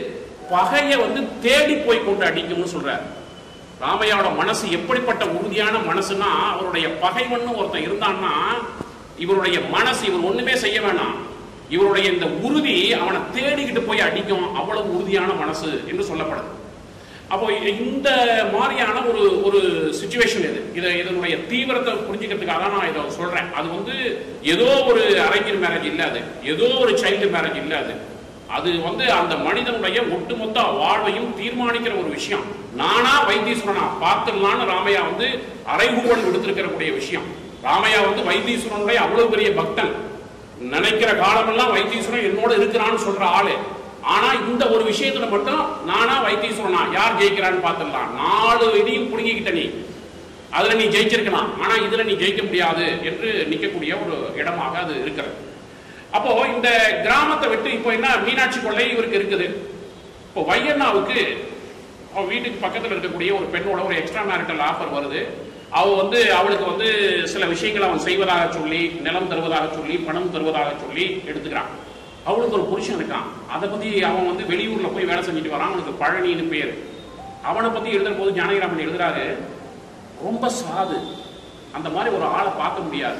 பகைய வந்து தேடி போய் கொண்டு அடிக்கும்னு சொல்றார் ராமையாவோட மனசு எப்படிப்பட்ட உறுதியான மனசுனா அவருடைய பகைவன்னு ஒருத்தன் இருந்தான்னா இவருடைய மனசு இவர் ஒண்ணுமே செய்ய வேணாம் இவருடைய இந்த உறுதி அவனை தேடிக்கிட்டு போய் அடிக்கும் அவ்வளவு உறுதியான மனசு என்று சொல்லப்படுது அப்போ இந்த மாதிரியான ஒரு ஒரு சுச்சுவேஷன் இது இதை இதனுடைய தீவிரத்தை புரிஞ்சுக்கிறதுக்காக தான் நான் இதை சொல்றேன் அது வந்து ஏதோ ஒரு அரேஞ்ச் மேரேஜ் இல்ல அது ஏதோ ஒரு சைல்டு மேரேஜ் இல்ல அது அது வந்து அந்த மனிதனுடைய ஒட்டுமொத்த வாழ்வையும் தீர்மானிக்கிற ஒரு விஷயம் நானா வைத்தீஸ்வரனா பார்த்துடலான்னு ராமையா வந்து அரைகூவல் விடுத்திருக்கிறக்கூடிய விஷயம் ராமையா வந்து வைத்தீஸ்வரனுடைய அவ்வளவு பெரிய பக்தன் நினைக்கிற காலமெல்லாம் வைத்தீஸ்வரன் என்னோட இருக்கிறான்னு சொல்ற ஆளு ஆனா இந்த ஒரு விஷயத்துல மட்டும் நானா வைத்தீஸ்வரனா யார் ஜெயிக்கிறான்னு பார்த்துடலாம் நாலு இதையும் புடுங்கிக்கிட்ட நீ அதுல நீ ஜெயிச்சிருக்கலாம் ஆனா இதுல நீ ஜெயிக்க முடியாது என்று நிக்கக்கூடிய ஒரு இடமாக அது இருக்கிறது அப்போ இந்த கிராமத்தை விட்டு இப்போ என்ன மீனாட்சி கொள்ளை இவருக்கு இருக்குது இப்போ வையண்ணாவுக்கு அவ வீட்டுக்கு பக்கத்துல இருக்கக்கூடிய ஒரு பெண்ணோட ஒரு எக்ஸ்ட்ரா மேரிட்டல் ஆஃபர் வருது அவ வந்து அவளுக்கு வந்து சில விஷயங்களை அவன் செய்வதாக சொல்லி நிலம் தருவதாக சொல்லி பணம் தருவதாக சொல்லி எடுத்துக்கிறான் அவளுக்கு ஒரு புருஷன் இருக்கான் அதை பத்தி அவன் வந்து வெளியூர்ல போய் வேலை செஞ்சுட்டு வரான் அவனுக்கு பழனின்னு பேர் அவனை பத்தி எழுதுற போது ஜானகிராமன் எழுதுறாரு ரொம்ப சாது அந்த மாதிரி ஒரு ஆளை பார்க்க முடியாது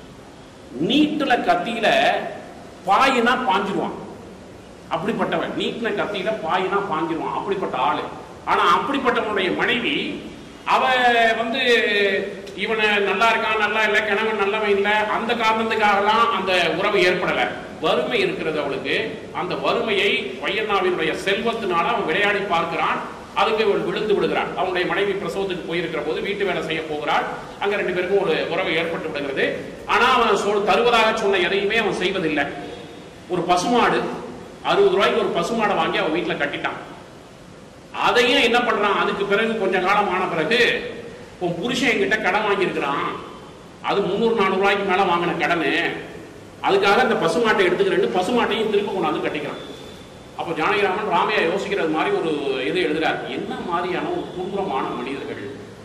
நீட்டுல கத்தியில பாயினா பாஞ்சிருவான் அப்படிப்பட்டவன் நீட்டின கத்தியில பாயினா பாஞ்சிருவான் அப்படிப்பட்ட ஆளு ஆனா அப்படிப்பட்டவனுடைய மனைவி அவ வந்து இவனை நல்லா இருக்கான் நல்லா இல்ல கணவன் நல்லவன் இல்ல அந்த காரணத்துக்காகலாம் அந்த உறவு ஏற்படல வறுமை இருக்கிறது அவளுக்கு அந்த வறுமையை பையனாவினுடைய செல்வத்தினால அவன் விளையாடி பார்க்கிறான் அதுக்கு இவள் விழுந்து விடுகிறாள் அவனுடைய மனைவி பிரசவத்துக்கு போயிருக்கிற போது வீட்டு வேலை செய்ய போகிறாள் அங்க ரெண்டு பேருக்கும் ஒரு உறவு ஏற்பட்டு விடுகிறது ஆனா அவன் சொல் தருவதாக சொன்ன எதையுமே அவன் செய்வதில்லை ஒரு பசுமாடு அறுபது ரூபாய்க்கு ஒரு பசுமாடை வாங்கி அவன் வீட்டுல கட்டிட்டான் அதையும் என்ன பண்றான் அதுக்கு பிறகு கொஞ்ச காலம் ஆன பிறகு உன் புருஷன் என்கிட்ட கடன் வாங்கியிருக்கிறான் அது முந்நூறு நானூறு ரூபாய்க்கு மேல வாங்கின கடனு அதுக்காக இந்த பசுமாட்டை எடுத்துக்கிறேன்னு பசுமாட்டையும் திரும்ப கொண்டாந்து கட்டிக்கிறான் அப்போ ஜானகிராமன் ராமையா யோசிக்கிறது மாதிரி ஒரு இது எழுதுறார் என்ன மாதிரியான ஒரு குன்றமான மனிதர்கள்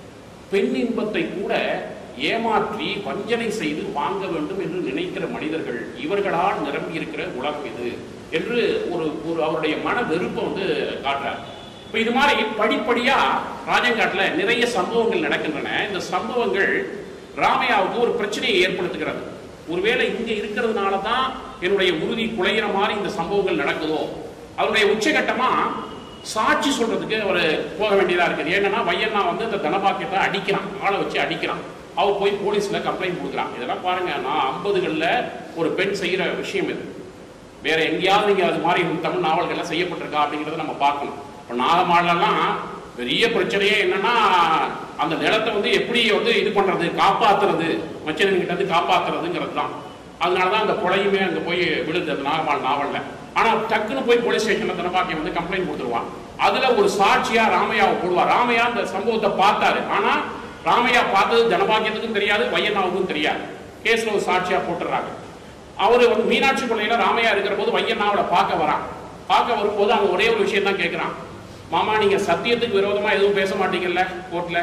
பெண் இன்பத்தை கூட ஏமாற்றி வஞ்சனை செய்து வாங்க வேண்டும் என்று நினைக்கிற மனிதர்கள் இவர்களால் நிரம்பி இருக்கிற உலகம் இது என்று ஒரு ஒரு அவருடைய மன வெறுப்பை வந்து காட்டுறார் இப்போ இது மாதிரி படிப்படியா ராஜங்காட்டில் நிறைய சம்பவங்கள் நடக்கின்றன இந்த சம்பவங்கள் ராமையாவுக்கு ஒரு பிரச்சனையை ஏற்படுத்துகிறது ஒருவேளை இங்க இருக்கிறதுனால தான் என்னுடைய உறுதி குலையிற மாதிரி இந்த சம்பவங்கள் நடக்குதோ அவருடைய உச்சகட்டமா சாட்சி சொல்றதுக்கு அவர் போக வேண்டியதா இருக்குது ஏன்னா வையண்ணா வந்து இந்த தனபாக்கியத்தை அடிக்கிறான் ஆளை வச்சு அடிக்கிறான் அவ போய் போலீஸ்ல கம்ப்ளைண்ட் கொடுக்குறான் இதெல்லாம் பாருங்க நான் ஐம்பதுகளில் ஒரு பெண் செய்யற விஷயம் இது வேற எங்கேயாவது நீங்க அது மாதிரி தமிழ் நாவல்கள்லாம் செய்யப்பட்டிருக்கா அப்படிங்கிறத நம்ம பார்க்கணும் இப்போ நாகமாலெல்லாம் பெரிய பிரச்சனையே என்னன்னா அந்த நிலத்தை வந்து எப்படி வந்து இது பண்றது காப்பாத்துறது மச்சனன் கிட்ட இருந்து காப்பாத்துறதுங்கிறது தான் அதனாலதான் அந்த கொலையுமே அங்க போய் விழுது அந்த நாகமால் நாவல்ல ஆனா டக்குன்னு போய் போலீஸ் ஸ்டேஷன்ல தனபாக்கியம் வந்து கம்ப்ளைண்ட் கொடுத்துருவான் அதுல ஒரு சாட்சியா ராமையாவை போடுவார் ராமையா அந்த சம்பவத்தை பார்த்தாரு ஆனா ராமையா பார்த்தது தனபாக்கியத்துக்கும் தெரியாது வையண்ணாவுக்கும் தெரியாது கேஸ்ல ஒரு சாட்சியா போட்டுறாங்க அவரு வந்து மீனாட்சி கொள்ளையில ராமையா இருக்கிற போது வையண்ணாவோட பார்க்க வரான் பார்க்க வரும்போது அவன் ஒரே ஒரு விஷயம் தான் கேட்கிறான் மாமா நீங்க சத்தியத்துக்கு விரோதமா எதுவும் பேச மாட்டீங்கல்ல கோர்ட்ல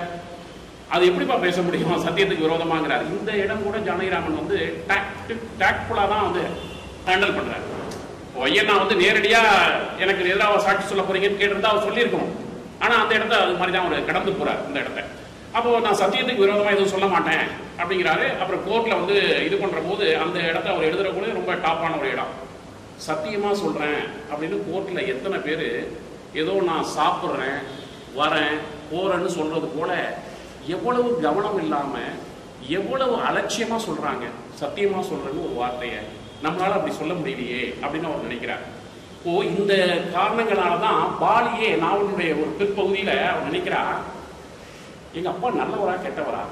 அது எப்படிப்பா பேச முடியும் சத்தியத்துக்கு விரோதமாங்கிறார் இந்த இடம் கூட ஜானகிராமன் வந்து டாக்ட்ஃபுல்லா தான் வந்து ஹேண்டில் பண்றாரு ஐயனா வந்து நேரடியா எனக்கு எதிராக சாட்சி சொல்ல போறீங்கன்னு கேட்டிருந்தா அவர் சொல்லியிருக்கணும் ஆனா அந்த இடத்த அது மாதிரி தான் அவர் கடந்து போறார் இந்த இடத்த அப்போ நான் சத்தியத்துக்கு விரோதமா எதுவும் சொல்ல மாட்டேன் அப்படிங்கிறாரு அப்புறம் கோர்ட்ல வந்து இது பண்ற போது அந்த இடத்த அவர் எழுதுற கூட ரொம்ப டாப்பான ஒரு இடம் சத்தியமா சொல்றேன் அப்படின்னு கோர்ட்ல எத்தனை பேர் ஏதோ நான் சாப்பிட்றேன் வரேன் போறேன்னு சொல்றது போல எவ்வளவு கவனம் இல்லாம எவ்வளவு அலட்சியமா சொல்றாங்க சத்தியமா சொல்றேன்னு ஒரு வார்த்தையை நம்மளால அப்படி சொல்ல முடியலையே அப்படின்னு அவர் நினைக்கிறார் ஓ இந்த காரணங்களால தான் பாலியே நாவலுடைய ஒரு பிற்பகுதியில அவர் நினைக்கிறா எங்க அப்பா நல்லவரா கெட்டவரா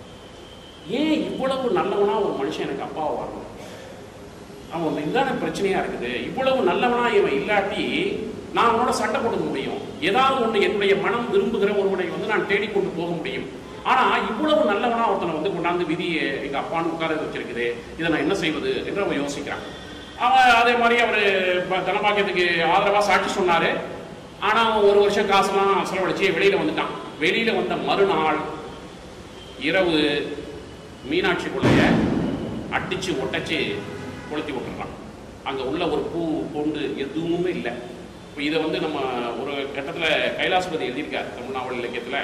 ஏன் இவ்வளவு நல்லவனா ஒரு மனுஷன் எனக்கு அப்பாவை வரணும் அவன் இதான பிரச்சனையா இருக்குது இவ்வளவு நல்லவனா இவன் இல்லாட்டி நான் அவனோட சண்டை போட்டுக்க முடியும் ஏதாவது ஒன்று என்னுடைய மனம் விரும்புகிற ஒருவனை வந்து நான் தேடிக்கொண்டு போக முடியும் ஆனா இவ்வளவு நல்லவனா ஒருத்தனை வந்து கொண்டாந்து விதியை எங்க அப்பான்னு உட்கார வச்சிருக்குது இதை நான் என்ன செய்வது என்று அவன் யோசிக்கிறான் அவன் அதே மாதிரி அவர் தனபாக்கியத்துக்கு ஆதரவா சாட்சி சொன்னாரு ஆனா அவன் ஒரு வருஷம் காசெல்லாம் செலவழிச்சு வெளியில வந்துட்டான் வெளியில வந்த மறுநாள் இரவு மீனாட்சி பிள்ளைய அடிச்சு ஒட்டச்சு கொளுத்தி விட்டுறான் அங்க உள்ள ஒரு பூ பொண்டு எதுவுமே இல்லை இப்போ இதை வந்து நம்ம ஒரு கட்டத்துல கைலாசபதி எழுதியிருக்கார் தமிழ் நாவல் இலக்கியத்துல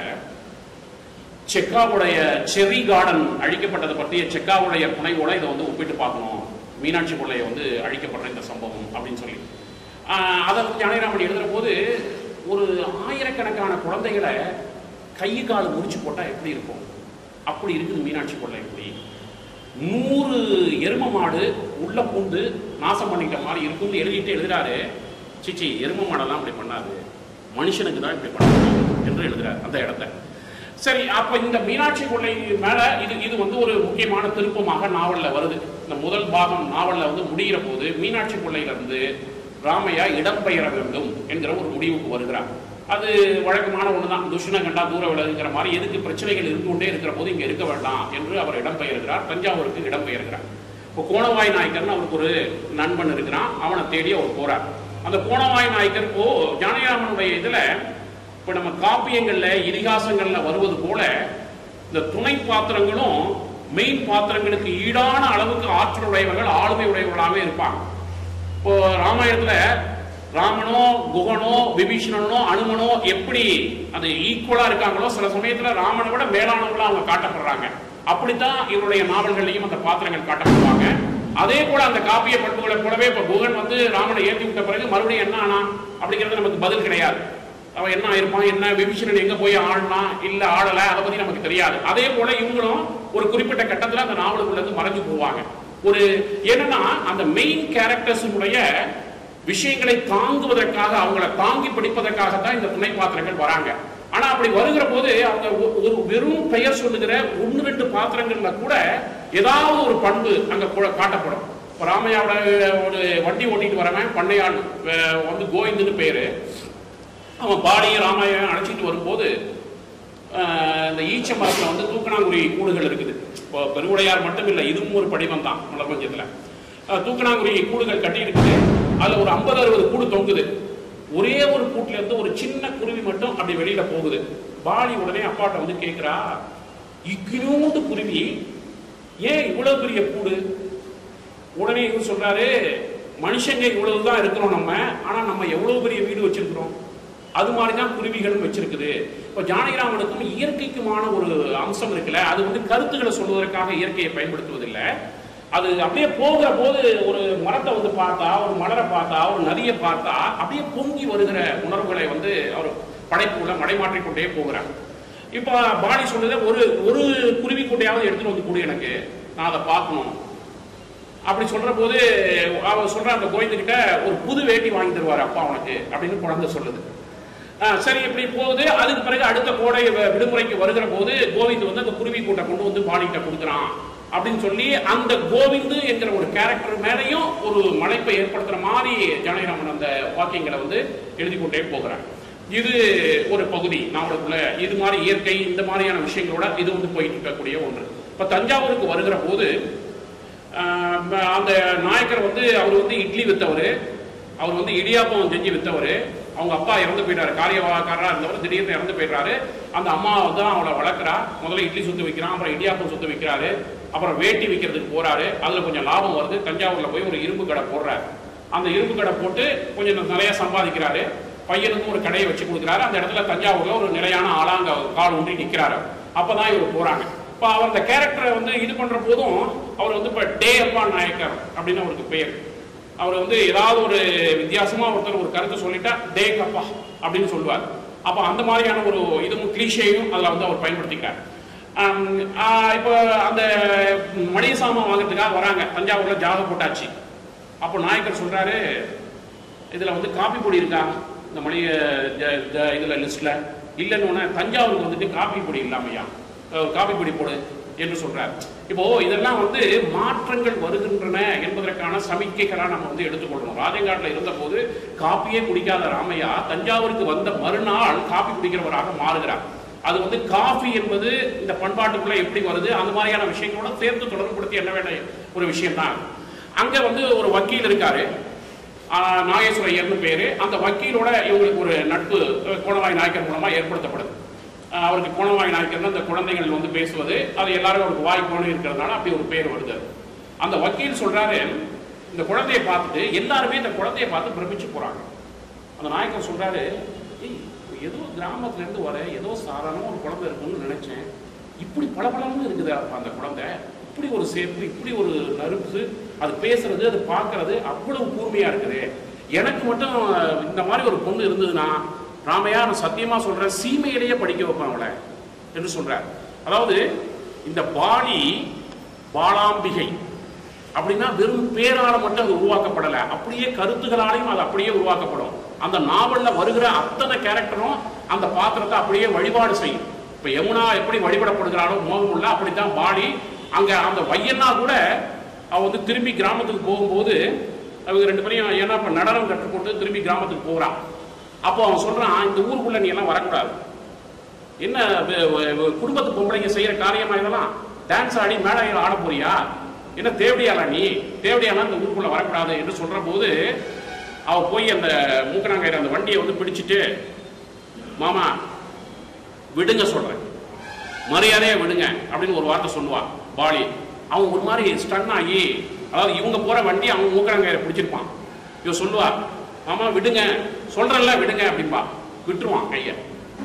செக்காவுடைய செரி கார்டன் அழிக்கப்பட்டதை பற்றிய செக்காவுடைய புனைவோட இதை வந்து ஒப்பிட்டு பார்க்கணும் மீனாட்சி பிள்ளைய வந்து அழிக்கப்படுற இந்த சம்பவம் அப்படின்னு சொல்லி ஆஹ் அதை வந்து ஞானராமன் எழுதுற போது ஒரு ஆயிரக்கணக்கான குழந்தைகளை கை கால் முடிச்சு போட்டா எப்படி இருக்கும் அப்படி இருக்குது மீனாட்சி கொள்ளை எப்படி நூறு எரும மாடு உள்ள பூந்து நாசம் பண்ணிட்ட மாதிரி இருக்கும்னு எழுதிட்டு எழுதுறாரு சிச்சி எரும மாடெல்லாம் அப்படி பண்ணாது மனுஷனுக்கு தான் இப்படி பண்ணாது என்று எழுதுறாரு அந்த இடத்த சரி அப்ப இந்த மீனாட்சி கொள்ளை மேல இது இது வந்து ஒரு முக்கியமான திருப்பமாக நாவல்ல வருது இந்த முதல் பாகம் நாவல்ல வந்து முடிகிற போது மீனாட்சி கொள்ளையில இருந்து ராமையா இடம்பெயர வேண்டும் என்கிற ஒரு முடிவுக்கு வருகிறார் அது வழக்கமான ஒண்ணுதான் துஷ்ண கண்டா தூர விலகுங்கிற மாதிரி எதுக்கு பிரச்சனைகள் இருந்து கொண்டே இருக்கிற போது இங்க இருக்க வேண்டாம் என்று அவர் இடம்பெயர்கிறார் தஞ்சாவூருக்கு இடம்பெயர்கிறார் இப்போ கோணவாய் நாயக்கர்னு அவருக்கு ஒரு நண்பன் இருக்கிறான் அவனை தேடி அவர் போறார் அந்த கோணவாய் நாயக்கர் இப்போ ஜானகிராமனுடைய இதுல இப்ப நம்ம காப்பியங்கள்ல இதிகாசங்கள்ல வருவது போல இந்த துணை பாத்திரங்களும் மெயின் பாத்திரங்களுக்கு ஈடான அளவுக்கு ஆற்றல் உடையவர்கள் ஆளுமை உடையவர்களாகவே இருப்பாங்க இப்போ ராமாயணத்துல ராமனோ குகனோ விபீஷணனோ அனுமனோ எப்படி அது ஈக்குவலா இருக்காங்களோ சில சமயத்துல ராமனை விட மேலானவங்களா அவங்க காட்டப்படுறாங்க அப்படித்தான் இவருடைய நாவல்கள்லையும் அந்த பாத்திரங்கள் காட்டப்படுவாங்க அதே போல அந்த காப்பிய பண்புகளை போலவே இப்ப குகன் வந்து ராமனை ஏற்றி விட்ட பிறகு மறுபடியும் என்ன ஆனா அப்படிங்கிறது நமக்கு பதில் கிடையாது அவன் என்ன ஆயிருப்பான் என்ன விபீஷணன் எங்க போய் ஆடலாம் இல்ல ஆடல அதை பத்தி நமக்கு தெரியாது அதே போல இவங்களும் ஒரு குறிப்பிட்ட கட்டத்துல அந்த நாவலுக்குள்ள இருந்து மறைஞ்சு போவாங்க ஒரு என்னன்னா அந்த மெயின் கேரக்டர்ஸுடைய விஷயங்களை தாங்குவதற்காக அவங்கள தாங்கி பிடிப்பதற்காகத்தான் இந்த துணை பாத்திரங்கள் வராங்க ஆனா அப்படி வருகிற போது அவங்க ஒ- ஒரு வெறும் பெயர் சொல்லுகிற ஒன்று ரெண்டு பாத்திரங்கள்ல கூட ஏதாவது ஒரு பண்பு அங்க கூட- காட்டப்படும் இப்ப ராமையாவோட ஒரு வண்டி ஓட்டிட்டு வரவன் பண்ணையான் அஹ் வந்து கோவிந்துன்னு பேரு அவன் பாடியும் ராமாயணம் அழைச்சிட்டு வரும்போது ஆஹ், இந்த ஈச்ச மரத்தில் வந்து தூக்கணாங்குருவி கூடுகள் இருக்குது இப்போ பெருவுடையார் மட்டும் இல்லை இதுவும் ஒரு படிவம் தான் மலப்பஞ்சத்தில் தூக்கணாங்குருவி கூடுகள் கட்டி இருக்குது அதில் ஒரு ஐம்பது அறுபது கூடு தொங்குது ஒரே ஒரு கூட்டுல இருந்து ஒரு சின்ன குருவி மட்டும் அப்படி வெளியில போகுது பாலி உடனே அப்பாட்ட வந்து கேட்குறா இக்கினோண்டு குருவி ஏன் இவ்வளவு பெரிய கூடு உடனே இவர் சொல்றாரு மனுஷங்க இவ்வளவுதான் இருக்கிறோம் நம்ம ஆனா நம்ம எவ்வளவு பெரிய வீடு வச்சிருக்கிறோம் அது மாதிரி தான் குருவிகளும் வச்சிருக்குது இப்போ ஜானகிராமனுக்கும் இயற்கைக்குமான ஒரு அம்சம் இருக்குல்ல அது வந்து கருத்துக்களை சொல்வதற்காக இயற்கையை பயன்படுத்துவதில்லை அது அப்படியே போகிற போது ஒரு மரத்தை வந்து பார்த்தா ஒரு மலரை பார்த்தா ஒரு நதியை பார்த்தா அப்படியே பொங்கி வருகிற உணர்வுகளை வந்து அவர் படைப்புல மடைமாற்றிக் கொண்டே போகிறார் இப்போ பாணி சொன்னது ஒரு ஒரு குருவி கூட்டையாவது எடுத்துட்டு வந்து கொடு எனக்கு நான் அதை பார்க்கணும் அப்படி சொல்ற போது அவ சொல்ற அந்த கோவிந்துகிட்ட ஒரு புது வேட்டி வாங்கி தருவார் அப்பா உனக்கு அப்படின்னு குழந்தை சொல்லுது ஆ, சரி இப்படி போகுது அதுக்கு பிறகு அடுத்த கோடை வ- விடுமுறைக்கு வருகிற போது கோவிந்த் வந்து அந்த குருவி கூட்டை கொண்டு வந்து பாணிகிட்ட கொடுக்குறான் அப்படின்னு சொல்லி அந்த கோவிந்து என்கிற ஒரு கேரக்டர் மேலேயும் ஒரு மலைப்பை ஏற்படுத்துற மாதிரி ஜனகிராமன் அந்த வாக்கியங்களை வந்து எழுதி கொண்டே போகிறார் இது ஒரு பகுதி நாவலுக்குள்ள இது மாதிரி இயற்கை இந்த மாதிரியான விஷயங்களோட இது வந்து போயிட்டு இருக்கக்கூடிய ஒன்று இப்ப தஞ்சாவூருக்கு வருகிற போது ஆஹ் அந்த நாயக்கர் வந்து அவர் வந்து இட்லி வித்தவர் அவர் வந்து இடியாப்பம் செஞ்சு வித்தவர் அவங்க அப்பா இறந்து போயிட்டாரு காரியவாக்காரராக இருந்தவர் திடீர்னு இறந்து போயிட்டாரு அந்த அம்மா தான் அவளை வளர்க்குறா முதல்ல இட்லி சுத்து வைக்கிறான் அப்புறம் இடியாப்பம் சுத்து வைக்கிறாரு அப்புறம் வேட்டி விற்கிறதுக்கு போறாரு அதுல கொஞ்சம் லாபம் வருது தஞ்சாவூர்ல போய் ஒரு இரும்பு கடை போடுறாரு அந்த இரும்பு கடை போட்டு கொஞ்சம் நிறைய சம்பாதிக்கிறாரு பையனுக்கும் ஒரு கடையை வச்சு கொடுக்குறாரு அந்த இடத்துல தஞ்சாவூர்ல ஒரு நிலையான ஆளாங்க கால் ஊன்றி நிக்கிறாரு அப்பதான் இவர் போறாங்க இப்போ அவர் அந்த கேரக்டரை வந்து இது பண்ற போதும் அவர் வந்து இப்போ டே அப்பா நாயக்கர் அப்படின்னு அவருக்கு பெயர் அவர் வந்து ஏதாவது ஒரு வித்தியாசமா ஒருத்தர் ஒரு கருத்தை சொல்லிட்டா டே கப்பா அப்படின்னு சொல்லுவார் அப்போ அந்த மாதிரியான ஒரு இதுவும் கிளீஷையும் அதில் வந்து அவர் பயன்படுத்திக்கிறார் ஆம், ஆ, இப்போ அந்த மளிகை சாமான் வாங்குறதுக்காக வராங்க தஞ்சாவூர்ல ஜாதகம் போட்டாச்சு அப்போ நாயக்கர் சொல்றாரு இதுல வந்து காப்பி பொடி இருக்கா இந்த மளிகை ஜ- ஜ- இதுல லிஸ்ட்ல இல்லைன்னு உடனே தஞ்சாவூருக்கு வந்துட்டு காப்பி பொடி இல்லாமையா அஹ் காப்பி பொடி போடு என்று சொல்றார் இப்போ இதெல்லாம் வந்து மாற்றங்கள் வருகின்றன என்பதற்கான சமிக்கைகளா நம்ம வந்து எடுத்துக்கொள்ளணும் ராஜங்காட்டில் இருந்த போது காப்பியே குடிக்காத ராமையா தஞ்சாவூருக்கு வந்த மறுநாள் காப்பி குடிக்கிறவராக மாறுகிறார் அது வந்து காஃபி என்பது இந்த பண்பாட்டுக்குள்ள எப்படி வருது அந்த மாதிரியான விஷயங்களோட சேர்த்து தொடர்புபடுத்தி என்ன வேண்டிய ஒரு விஷயம் தான் அங்க வந்து ஒரு வக்கீல் இருக்காரு ஆஹ் நாகேஸ்வரையர்னு பேரு அந்த வக்கீலோட இவங்களுக்கு ஒரு நட்பு அஹ், கோணவாய் நாயக்கர் மூலமா ஏற்படுத்தப்படுது ஆஹ் அவருக்கு கோணவாய் நாயக்கர்னு அந்த குழந்தைகள் வந்து பேசுவது அது எல்லாரும் அவருக்கு வாய் கோணம் இருக்கிறதுனால அப்படி ஒரு பேர் வருது அந்த வக்கீல் சொல்றாரு இந்த குழந்தையை பார்த்துட்டு எல்லாருமே இந்த குழந்தையை பார்த்து பிரமிச்சு போறாங்க அந்த நாயக்கர் சொல்றாரு "ஏய், ஏதோ கிராமத்துல இருந்து வர ஏதோ சாதாரண ஒரு குழந்தை இருக்கும்னு நினைச்சேன் இப்படி பளபளன்னு இருக்குது அப்ப அந்த குழந்தை இப்படி ஒரு சேர்ப்பு இப்படி ஒரு நறுப்பு அது பேசுறது அது பார்க்கறது அவ்வளவு கூர்மையா இருக்குது எனக்கு மட்டும் இந்த மாதிரி ஒரு பொண்ணு இருந்ததுன்னா ராமையா நான் சத்தியமா சொல்றேன் சீமையிலேயே படிக்க வைப்பேன் அவளை என்று சொல்றார் அதாவது இந்த பாடி பாலாம்பிகை அப்படின்னா வெறும் பேரால மட்டும் அது உருவாக்கப்படல அப்படியே கருத்துகளாலையும் அது அப்படியே உருவாக்கப்படும் அந்த நாவல்ல வருகிற அத்தனை கேரக்டரும் அந்த பாத்திரத்தை அப்படியே வழிபாடு செய்யும் இப்ப யமுனா எப்படி வழிபடப்படுகிறாளோ மோகமுள்ள அப்படித்தான் பாடி அங்க அந்த வையன்னா கூட அவ வந்து திரும்பி கிராமத்துக்கு போகும்போது அவங்க ரெண்டு பேரையும் ஏன்னா இப்ப நடனம் கற்றுக்கொண்டு திரும்பி கிராமத்துக்கு போறான் அப்போ அவன் சொல்றான் இந்த ஊருக்குள்ள நீ எல்லாம் வரக்கூடாது என்ன வ- வ- வ- குடும்பத்து பொம்பளைங்க செய்யற காரியமா இதெல்லாம் டான்ஸ் ஆடி மேடையில் ஆட போறியா என்ன தேவடியாளா நீ தேவடியாளா இந்த ஊருக்குள்ள வரக்கூடாது என்று சொல்ற போது அவ போய் அந்த மூக்கனாங்கயிறு அந்த வண்டியை வந்து பிடிச்சிட்டு மாமா விடுங்க சொல்றேன் மரியாதையா விடுங்க அப்படின்னு ஒரு வார்த்தை சொல்லுவா பாலி அவன் ஒரு மாதிரி ஸ்டன் ஆகி அதாவது இவங்க போற வண்டி அவன் மூக்கனாங்கயிறை பிடிச்சிருப்பான் இவன் சொல்லுவா மாமா விடுங்க சொல்றேன்ல விடுங்க அப்படின்பா விட்டுருவான் கையை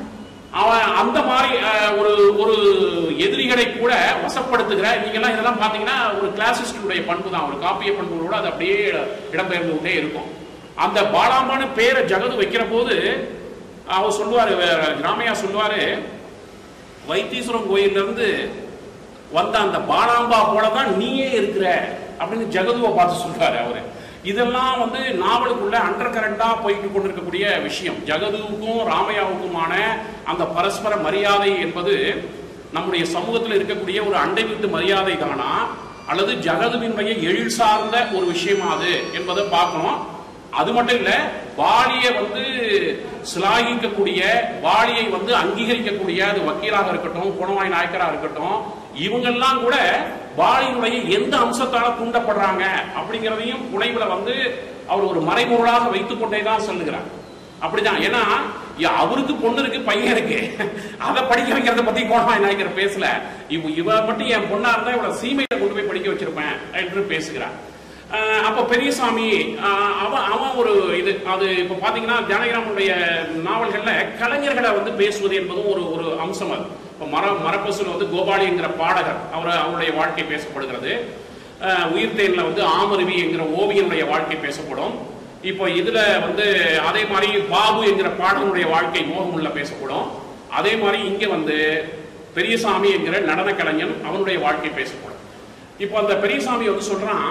அவன் அந்த மாதிரி அஹ், ஒரு ஒரு எதிரிகளை கூட வசப்படுத்துகிற நீங்கெல்லாம் இதெல்லாம் பாத்தீங்கன்னா ஒரு கிளாசிஸ்டுடைய பண்பு தான் ஒரு காப்பிய பண்புகளோட அது அப்படியே இடம்பெயர்ந்து கொண்டே இருக்கும் அந்த பாலாம்பான்னு பேரை ஜகது வைக்கிற போது அவர் சொல்லுவாரு வே- ராமையா சொல்லுவாரு வைத்தீஸ்வரன் கோயில்ல இருந்து வந்த அந்த பாலாம்பா போல தான் நீயே இருக்கிற அப்படின்னு ஜெகதுவை பார்த்து சொல்றாரு அவரு இதெல்லாம் வந்து நாவலுக்குள்ள அண்டர் கரண்டா போயிட்டு கொண்டிருக்கக்கூடிய விஷயம் ஜெகதுவுக்கும் ராமையாவுக்குமான அந்த பரஸ்பர மரியாதை என்பது நம்முடைய சமூகத்தில் இருக்கக்கூடிய ஒரு அண்டை வீட்டு மரியாதை தானா அல்லது ஜகதுவினுடைய எழில் சார்ந்த ஒரு விஷயமா அது என்பதை பார்க்கணும் அது மட்டும் இல்ல வாலியை வந்து சிலாகிக்கக்கூடிய வாலியை வந்து அங்கீகரிக்கக்கூடிய அது வக்கீலாக இருக்கட்டும் குணவாய் நாயக்கரா இருக்கட்டும் இவங்கெல்லாம் கூட வாலியினுடைய எந்த அம்சத்தால தூண்டப்படுறாங்க அப்படிங்கிறதையும் புனைவுல வந்து அவர் ஒரு மறைமுறையாக வைத்துக் கொண்டே தான் சொல்லுகிறார் அப்படிதான் ஏன்னா யா, அவருக்கு பொண்ணு இருக்கு பையன் இருக்கு அதை படிக்க வைக்கிறத பத்தி கோணவாய் நாயக்கர் பேசல இவ இவ மட்டும் என் பொண்ணா இருந்தா இவள சீமையில கொண்டு போய் படிக்க வச்சிருப்பேன் என்று பேசுகிறார் ஆஹ் அப்ப பெரியசாமி ஆஹ் அவன் அவன் ஒரு இது அது இப்ப பாத்தீங்கன்னா ஜானகிராமனுடைய நாவல்கள்ல கலைஞர்களை வந்து பேசுவது என்பதும் ஒரு ஒரு அம்சம் அது இப்ப மர மரப்பசுல வந்து கோபாலிங்கிற பாடகர் அவர் அவருடைய வாழ்க்கை பேசப்படுகிறது ஆஹ் உயிர்த்தேன்ல வந்து ஆமருவி என்கிற ஓவியனுடைய வாழ்க்கை பேசப்படும் இப்போ இதுல வந்து அதே மாதிரி பாபு என்கிற பாடகனுடைய வாழ்க்கை மோகமுள்ள பேசப்படும் அதே மாதிரி இங்க வந்து பெரியசாமி என்கிற நடன கலைஞன் அவனுடைய வாழ்க்கை பேசப்படும் இப்போ அந்த பெரியசாமி வந்து சொல்றான்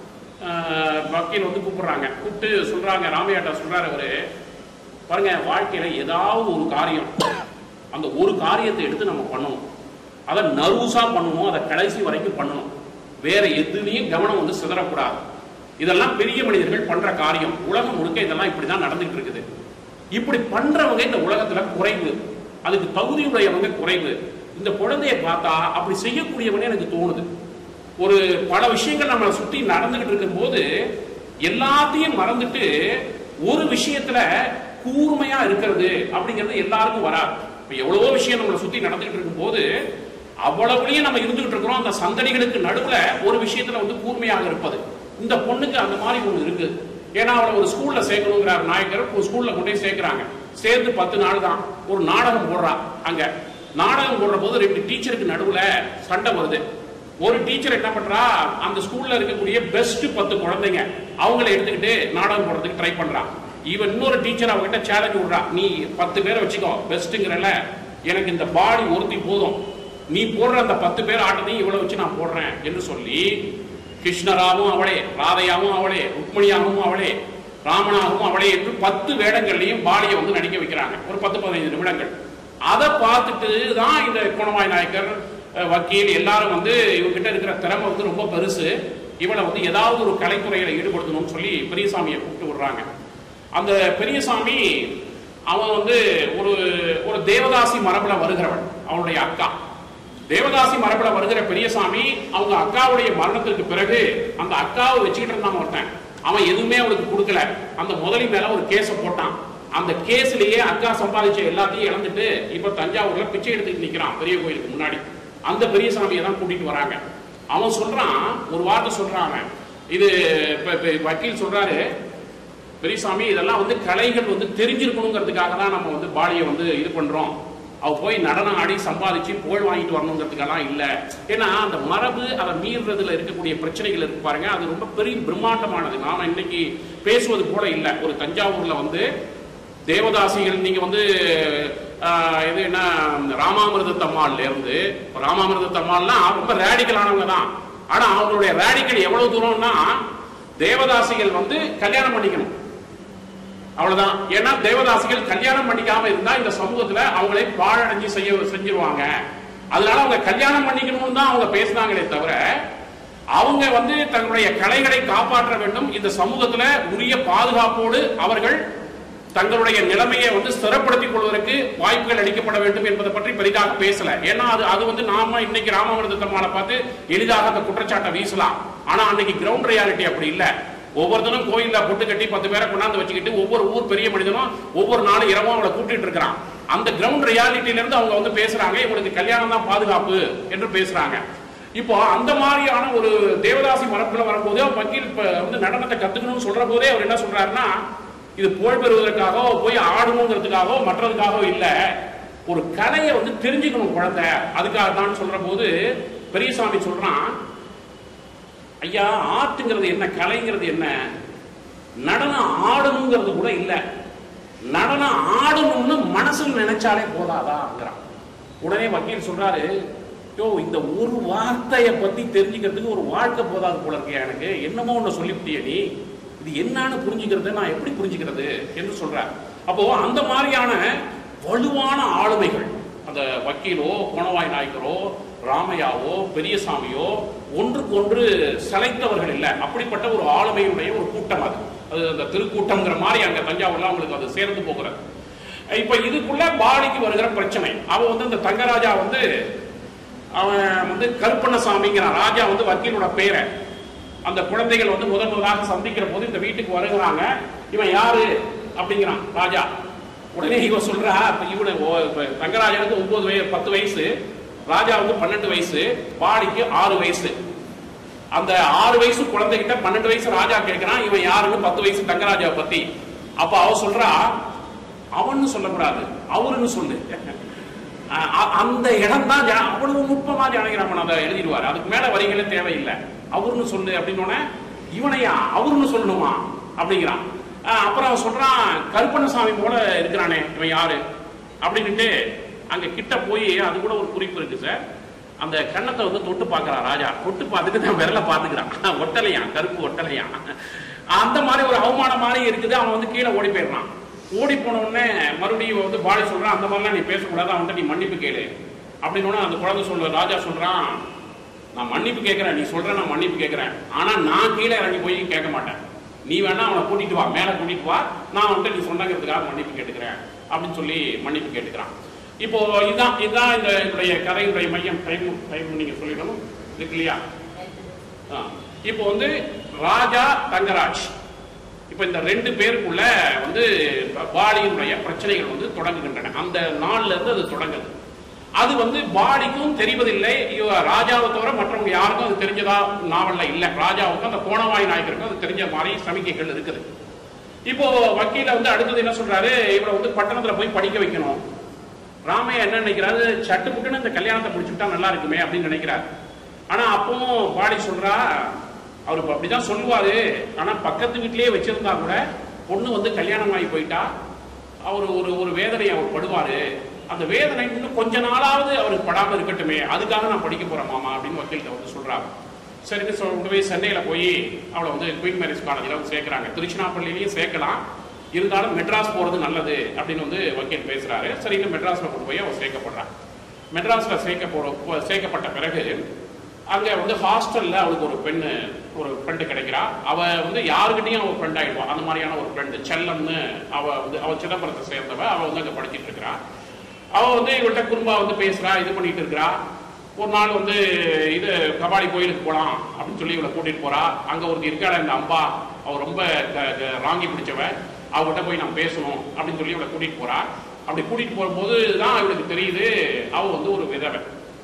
ஆஹ் வக்கீல் வந்து கூப்பிடுறாங்க கூப்பிட்டு சொல்றாங்க ராமையாட்டா சொல்றாரு அவரு பாருங்க வாழ்க்கையில ஏதாவது ஒரு காரியம் அந்த ஒரு காரியத்தை எடுத்து நம்ம பண்ணணும் அதை நர்வஸா பண்ணணும் அதை கடைசி வரைக்கும் பண்ணணும் வேற எதுலயும் கவனம் வந்து சிதறக்கூடாது இதெல்லாம் பெரிய மனிதர்கள் பண்ற காரியம் உலகம் முழுக்க இதெல்லாம் இப்படிதான் நடந்துட்டு இருக்குது இப்படி பண்றவங்க இந்த உலகத்துல குறைவு அதுக்கு தகுதியுடையவங்க குறைவு இந்த குழந்தையை பார்த்தா அப்படி செய்யக்கூடியவனே எனக்கு தோணுது ஒரு பல விஷயங்கள் நம்மளை சுத்தி நடந்துகிட்டு இருக்கும்போது எல்லாத்தையும் மறந்துட்டு ஒரு விஷயத்துல கூர்மையா இருக்கிறது அப்படிங்கிறது எல்லாருக்கும் வராது இப்ப எவ்வளவோ விஷயம் நம்மளை சுத்தி நடந்துகிட்டு இருக்கும்போது அவ்வளவுலயும் நம்ம இருந்துகிட்டு இருக்கிறோம் அந்த சந்தடிகளுக்கு நடுவுல ஒரு விஷயத்துல வந்து கூர்மையாக இருப்பது இந்த பொண்ணுக்கு அந்த மாதிரி ஒண்ணு இருக்கு ஏன்னா அவளை ஒரு ஸ்கூல்ல சேர்க்கணுங்கிறார் நாயக்கர் ஒரு ஸ்கூல்ல கொண்டு போய் சேர்க்கிறாங்க சேர்ந்து பத்து நாள் தான் ஒரு நாடகம் போடுறா அங்க நாடகம் போடுற போது ரெண்டு டீச்சருக்கு நடுவுல சண்டை வருது ஒரு டீச்சர் என்ன பண்றா அந்த ஸ்கூல்ல இருக்கக்கூடிய பெஸ்ட் பத்து குழந்தைங்க அவங்கள எடுத்துக்கிட்டு நாடகம் போடுறதுக்கு ட்ரை பண்றா இவன் இன்னொரு டீச்சர் அவகிட்ட சேலஞ்ச் விடுறா நீ பத்து பேரை வச்சுக்கோ பெஸ்ட்டுங்கிறல எனக்கு இந்த பாடி ஒருத்தி போதும் நீ போடுற அந்த பத்து பேர் ஆட்டத்தையும் இவ்வளவு வச்சு நான் போடுறேன் என்று சொல்லி கிருஷ்ணராவும் அவளே ராதையாவும் அவளே ருக்மணியாகவும் அவளே ராமனாகவும் அவளே என்று பத்து வேடங்கள்லையும் பாலியை வந்து நடிக்க வைக்கிறாங்க ஒரு பத்து பதினைந்து நிமிடங்கள் அதை பார்த்துட்டு தான் இந்த கோணவாய் நாயக்கர் அஹ், வக்கீல் எல்லாரும் வந்து இவங்கிட்ட இருக்கிற திறமை வந்து ரொம்ப பெருசு இவளை வந்து ஏதாவது ஒரு கலைத்துறையில ஈடுபடுத்தணும்னு சொல்லி பெரியசாமியை கூப்பிட்டு விடுறாங்க அந்த பெரியசாமி அவன் வந்து ஒரு ஒரு தேவதாசி மரபுல வருகிறவன் அவனுடைய அக்கா தேவதாசி மரபுல வருகிற பெரியசாமி அவங்க அக்காவுடைய மரணத்திற்கு பிறகு அந்த அக்காவை வச்சுக்கிட்டு இருந்தான் ஒருத்தன் அவன் எதுவுமே அவனுக்கு கொடுக்கல அந்த முதலி மேல ஒரு கேஸ போட்டான் அந்த கேஸ்லயே அக்கா சம்பாதிச்ச எல்லாத்தையும் இழந்துட்டு இப்ப தஞ்சாவூர்ல பிச்சை எடுத்துட்டு நிக்கிறான் பெரிய கோயிலுக்கு முன்னாடி அந்த பெரியசாமியை தான் கூட்டிட்டு வராங்க அவன் சொல்றான் ஒரு வார்த்தை சொல்றான் அவன் இது இப்ப- இப்ப வக்கீல் சொல்றாரு பெரியசாமி இதெல்லாம் வந்து கலைகள் வந்து தெரிஞ்சிருக்கணுங்கிறதுக்காக தான் நம்ம வந்து பாடியை வந்து இது பண்றோம் அவ போய் நடனம் ஆடி சம்பாதிச்சு புகழ் வாங்கிட்டு வரணுங்கிறதுக்கெல்லாம் இல்ல ஏன்னா அந்த மரபு அதை மீறுறதுல இருக்கக்கூடிய பிரச்சனைகள் இருக்கு பாருங்க அது ரொம்ப பெரிய பிரம்மாண்டமானது நாம இன்னைக்கு பேசுவது போல இல்ல ஒரு தஞ்சாவூர்ல வந்து தேவதாசிகள் நீங்க வந்து ஆஹ், இது என்ன ராமாமிர்த தம்மாள்ல இருந்து ராமாமிர்த தம்மாள்லாம் ரொம்ப ரேடிக்கலானவங்க தான் ஆனா அவங்களுடைய ரேடிக்கல் எவ்வளவு தூரம்னா தேவதாசிகள் வந்து கல்யாணம் பண்ணிக்கணும் அவ்வளவுதான் ஏன்னா தேவதாசிகள் கல்யாணம் பண்ணிக்காம இருந்தா இந்த சமூகத்துல அவங்களே பாழடைஞ்சு செய்ய செஞ்சிருவாங்க அதனால அவங்க கல்யாணம் பண்ணிக்கணும்னு தான் அவங்க பேசினாங்களே தவிர அவங்க வந்து தங்களுடைய கலைகளை காப்பாற்ற வேண்டும் இந்த சமூகத்துல உரிய பாதுகாப்போடு அவர்கள் தங்களுடைய நிலைமையை வந்து ஸ்திரப்படுத்திக் கொள்வதற்கு வாய்ப்புகள் அளிக்கப்பட வேண்டும் என்பதை பற்றி பெரிதாக பேசல ஏன்னா அது அது வந்து நாம இன்னைக்கு ராமாமிர்தத்தம்மாளை பார்த்து எளிதாக அந்த குற்றச்சாட்டை வீசலாம் ஆனா அன்னைக்கு கிரவுண்ட் ரியாலிட்டி அப்படி இல்ல ஒவ்வொருத்தனும் கோயில்ல பொட்டு கட்டி பத்து பேரை கொண்டாந்து வச்சுக்கிட்டு ஒவ்வொரு ஊர் பெரிய மனிதனும் ஒவ்வொரு நாளும் இரவும் அவளை கூட்டிட்டு இருக்கிறான் அந்த கிரவுண்ட் ரியாலிட்டில இருந்து அவங்க வந்து பேசுறாங்க இவங்களுக்கு கல்யாணம் தான் பாதுகாப்பு என்று பேசுறாங்க இப்போ அந்த மாதிரியான ஒரு தேவதாசி மரபுல வரும்போது அவர் வக்கீல் இப்ப வந்து நடனத்தை கத்துக்கணும்னு சொல்ற போதே அவர் என்ன சொல்றாருன்னா இது புகழ் பெறுவதற்காகவோ போய் ஆடணுங்கிறதுக்காகவோ மற்றதுக்காகவோ இல்ல ஒரு கலையை வந்து தெரிஞ்சுக்கணும் குழந்தை அதுக்காக தான் சொல்ற போது பெரியசாமி சொல்றான் ஐயா ஆர்ட்டுங்கிறது என்ன கலைங்கிறது என்ன நடனம் ஆடணுங்கிறது கூட இல்ல நடனம் ஆடணும்னு மனசுல நினைச்சாலே போதாதாங்கிறான் உடனே வக்கீல் சொல்றாரு யோ இந்த ஒரு வார்த்தையை பத்தி தெரிஞ்சுக்கிறதுக்கு ஒரு வாழ்க்கை போதாது போல இருக்கே எனக்கு என்னமோ ஒண்ணு சொல்லிவிட்டிய நீ இது என்னன்னு புரிஞ்சுக்கிறது நான் எப்படி புரிஞ்சுக்கிறது என்று சொல்றார் அப்போ அந்த மாதிரியான வலுவான ஆளுமைகள் அந்த வக்கீலோ கோணவாய் நாயக்கரோ ராமையாவோ பெரியசாமியோ ஒன்றுக்கு ஒன்று சளைத்தவர்கள் இல்லை அப்படிப்பட்ட ஒரு ஆளுமையுடைய ஒரு கூட்டம் அது அது அந்த திருக்கூட்டம்ங்கிற மாதிரி அங்க தஞ்சாவூர்ல அவங்களுக்கு அது சேர்ந்து போகிறது இப்ப இதுக்குள்ள பாலிக்கு வருகிற பிரச்சனை அவ வந்து அந்த தங்கராஜா வந்து அவன் வந்து கருப்பண்ணசாமிங்கிறான் ராஜா வந்து வக்கீலோட பேரை அந்த குழந்தைகள் வந்து முதன் முதலாக சந்திக்கிற போது இந்த வீட்டுக்கு வருகிறாங்க இவன் யாரு அப்படிங்கிறான் ராஜா உடனே இவன் சொல்றா இப்ப இவனு ஓ- இப்ப தங்கராஜனுக்கு ஒன்பது வயசு பத்து வயசு ராஜாவுக்கு பன்னெண்டு வயசு பாடிக்கு ஆறு வயசு அந்த ஆறு வயசு குழந்தைகிட்ட பன்னெண்டு வயசு ராஜா கேட்கிறான் இவன் யாருன்னு பத்து வயசு தங்கராஜா பத்தி அப்ப அவ சொல்றா அவன்னு சொல்லக்கூடாது அவருன்னு சொல்லு அ- அ- அந்த இடம் தான் அவ்வளவு நுட்பமா ஜானகிராமன் அதை எழுதிடுவார் அதுக்கு மேல வரிகளே தேவையில்லை அவருன்னு சொல்லு அப்படின்னு உடனே, இவனையா அவருன்னு சொல்லணுமா அப்படிங்கிறான் அஹ் அப்புறம் அவன் சொல்றான் கருப்பண்ணசாமி போல இருக்கிறானே இவன் யாரு அப்படின்னுட்டு அங்க கிட்ட போய் அது கூட ஒரு குறிப்பு இருக்கு சார் அந்த கன்னத்தை வந்து தொட்டு பார்க்கறான் ராஜா தொட்டு பார்த்துட்டு நான் விரல பார்த்துக்கிறான் ஒட்டலையான் கருப்பு ஒட்டலையான் அந்த மாதிரி ஒரு அவமானம் மாதிரி இருக்குது அவன் வந்து கீழே ஓடி போயிடுறான் ஓடி போன உடனே மறுபடியும் வந்து பாடி சொல்றான் அந்த மாதிரிலாம் நீ பேசக்கூடாது அவன்கிட்ட நீ மன்னிப்பு கேளு அப்படின்னு உடனே அந்த குழந்தை சொல்ற ராஜா சொல்றான் நான் மன்னிப்பு கேட்கிறேன் நீ சொல்ற நான் மன்னிப்பு கேட்கிறேன் ஆனா நான் கீழே இறங்கி போய் கேட்க மாட்டேன் நீ வேணா அவனை கூட்டிட்டு வா மேல கூட்டிட்டு வா நான் வந்துட்டு நீ சொன்னங்கிறதுக்காக மன்னிப்பு கேட்டுக்கிறேன் அப்படின்னு சொல்லி மன்னிப்பு கேட்டுக்கிறான் இப்போ இதுதான் இதுதான் இந்த என்னுடைய கதையினுடைய மையம் டைம் டைம் நீங்க சொல்லிடணும் இருக்கு இல்லையா ஆ. இப்போ வந்து ராஜா தங்கராஜ் இப்போ இந்த ரெண்டு பேருக்குள்ள வந்து பாலியினுடைய பிரச்சனைகள் வந்து தொடங்குகின்றன அந்த நாள்ல இருந்து அது தொடங்குது அது வந்து பாடிக்கும் தெரிவதில்லை இவ ராஜாவை தவிர மற்றவங்க யாருக்கும் அது தெரிஞ்சதா நாவல்ல இல்ல ராஜாவுக்கும் அந்த கோணவாய் நாயக்கருக்கும் அது தெரிஞ்ச மாதிரி சமிக்கைகள் இருக்குது இப்போ வக்கீல வந்து அடுத்தது என்ன சொல்றாரு இவரை வந்து பட்டணத்துல போய் படிக்க வைக்கணும் ராமையா என்ன நினைக்கிறாரு சட்டு புட்டுன்னு இந்த கல்யாணத்தை முடிச்சுட்டா நல்லா இருக்குமே அப்படின்னு நினைக்கிறார் ஆனா அப்பவும் பாடி சொல்றா அவர் இப்ப அப்படிதான் சொல்லுவாரு ஆனா பக்கத்து வீட்லயே வச்சிருந்தா கூட பொண்ணு வந்து கல்யாணம் ஆகி போயிட்டா அவர் ஒரு ஒரு வேதனை அவர் படுவாரு அந்த வேதனை இன்னும் கொஞ்ச நாளாவது அவருக்கு படாம இருக்கட்டுமே அதுக்காக நான் படிக்க போறேன் மாமா அப்படின்னு வக்கீல்கிட்ட வந்து சொல்றாங்க சரின்னு சொல் கொண்டு போய் சென்னையில போய் அவளை வந்து குயின் மேரேஜ் காலேஜில் வந்து சேர்க்குறாங்க திருச்சினாப்பள்ளியிலையும் சேர்க்கலாம் இருந்தாலும் மெட்ராஸ் போறது நல்லது அப்படின்னு வந்து வக்கீல் பேசுறாரு சரின்னு மெட்ராஸ்ல கொண்டு போய் அவ சேர்க்கப்படுறான் மெட்ராஸ்ல சேர்க்க போற சேர்க்கப்பட்ட பிறகு அங்க வந்து ஹாஸ்டல்ல அவளுக்கு ஒரு பெண்ணு ஒரு ஃப்ரெண்டு கிடைக்கிறா அவ வந்து யாருக்கிட்டையும் அவ ஃப்ரெண்ட் ஆயிடுவா அந்த மாதிரியான ஒரு ஃப்ரெண்டு செல்லம்னு அவ வந்து அவ சிதம்பரத்தை சேர்ந்தவ அவ வந்து அங்க படிச்சிட்டு இருக்கிறா அவ வந்து இவள்கிட்ட குறும்பா வந்து பேசுறா இது பண்ணிட்டு இருக்கிறா ஒரு நாள் வந்து இது கபாடி கோயிலுக்கு போலாம் அப்படின்னு சொல்லி இவளை கூட்டிட்டு போறா அங்க ஒருத்தி இருக்காள இந்த அம்பா அவ ரொம்ப க- க- ராங்கி பிடிச்சவ அவகிட்ட போய் நான் பேசணும் அப்படின்னு சொல்லி இவளை கூட்டிட்டு போறா அப்படி கூட்டிட்டு போகும்போது தான் இவளுக்கு தெரியுது அவ வந்து ஒரு விதவை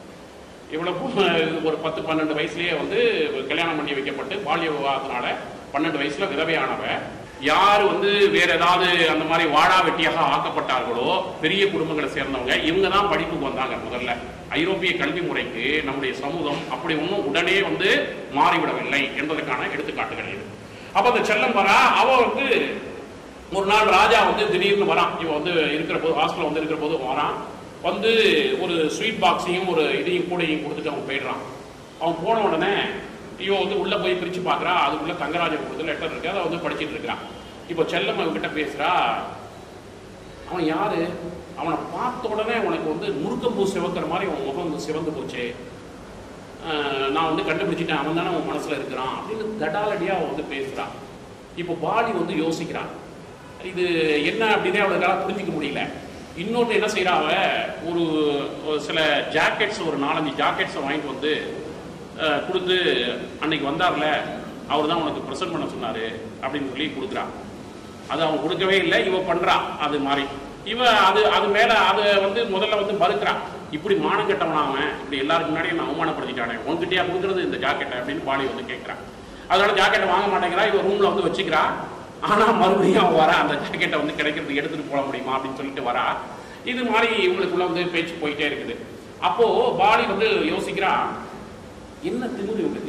இவ்வளவு ஒரு பத்து பன்னெண்டு வயசுலயே வந்து கல்யாணம் பண்ணி வைக்கப்பட்டு பாலிய விவாதத்தினால பன்னெண்டு வயசுல விதவையானவ யார் வந்து வேற ஏதாவது அந்த மாதிரி வாழா வெட்டியாக ஆக்கப்பட்டார்களோ பெரிய குடும்பங்களை சேர்ந்தவங்க இவங்க தான் படிப்புக்கு வந்தாங்க முதல்ல ஐரோப்பிய கல்வி முறைக்கு நம்முடைய சமூகம் அப்படி ஒன்றும் உடனே வந்து மாறிவிடவில்லை என்பதற்கான எடுத்துக்காட்டுகள் இது அப்ப அந்த செல்லம் வரா அவ வந்து ஒரு நாள் ராஜா வந்து திடீர்னு வரான் இவன் வந்து இருக்கிற போது ஹாஸ்டல்ல வந்து இருக்கிற போது வரான் வந்து ஒரு ஸ்வீட் பாக்ஸையும் ஒரு இதையும் கூடையும் கொடுத்துட்டு அவன் போயிடுறான் அவன் போன உடனே இவன் வந்து உள்ள போய் பிரிச்சு பார்க்கறா அதுக்குள்ள தங்கராஜன் கொடுத்து லெட்டர் இருக்கு அதை வந்து படிச்சிட்டு இருக்கிறான் இப்போ செல்லம் அவன்கிட்ட பேசுறா அவன் யாரு அவனை பார்த்த உடனே உனக்கு வந்து முறுக்கம்பூ சிவக்கிற மாதிரி அவன் முகம் வந்து சிவந்து போச்சு அஹ் நான் வந்து கண்டுபிடிச்சிட்டேன் அவன் தானே அவன் மனசுல இருக்கிறான் அப்படின்னு தடாலடியா அவன் வந்து பேசுறான் இப்போ பாடி வந்து யோசிக்கிறான் இது என்ன அப்படின்னே அவளுக்கால புரிஞ்சிக்க முடியல இன்னொன்று என்ன செய்றா அவ ஒரு ஒரு சில ஜாக்கெட்ஸ் ஒரு நாலஞ்சு ஜாக்கெட்ஸை வாங்கிட்டு வந்து அஹ், கொடுத்து அன்னைக்கு வந்தார்ல அவர் தான் உனக்கு ப்ரெசென்ட் பண்ண சொன்னாரு அப்படின்னு சொல்லி கொடுக்குறான் அது அவன் கொடுக்கவே இல்லை இவ பண்றா அது மாதிரி இவ அது அது மேல அது வந்து முதல்ல வந்து மறுக்கிறான் இப்படி மானம் கெட்டவனா அவன் இப்படி எல்லாருக்கு முன்னாடியும் நான் அவமானப்படுத்திட்டானே உன்கிட்டயா கொடுக்கறது இந்த ஜாக்கெட்டை அப்படின்னு பாடி வந்து கேட்கிறான் அதனால ஜாக்கெட்டை வாங்க மாட்டேங்கிறா இவ ரூம்ல வந்து வச்சுக்கிறா ஆனா மறுபடியும் அவன் வரா அந்த ஜாக்கெட்டை வந்து கிடைக்கிறது எடுத்துட்டு போட முடியுமா அப்படின்னு சொல்லிட்டு வரா இது மாதிரி இவங்களுக்குள்ள வந்து பேச்சு போயிட்டே இருக்குது அப்போ பாடி வந்து யோசிக்கிறா என்ன திமிரு இவங்களுக்கு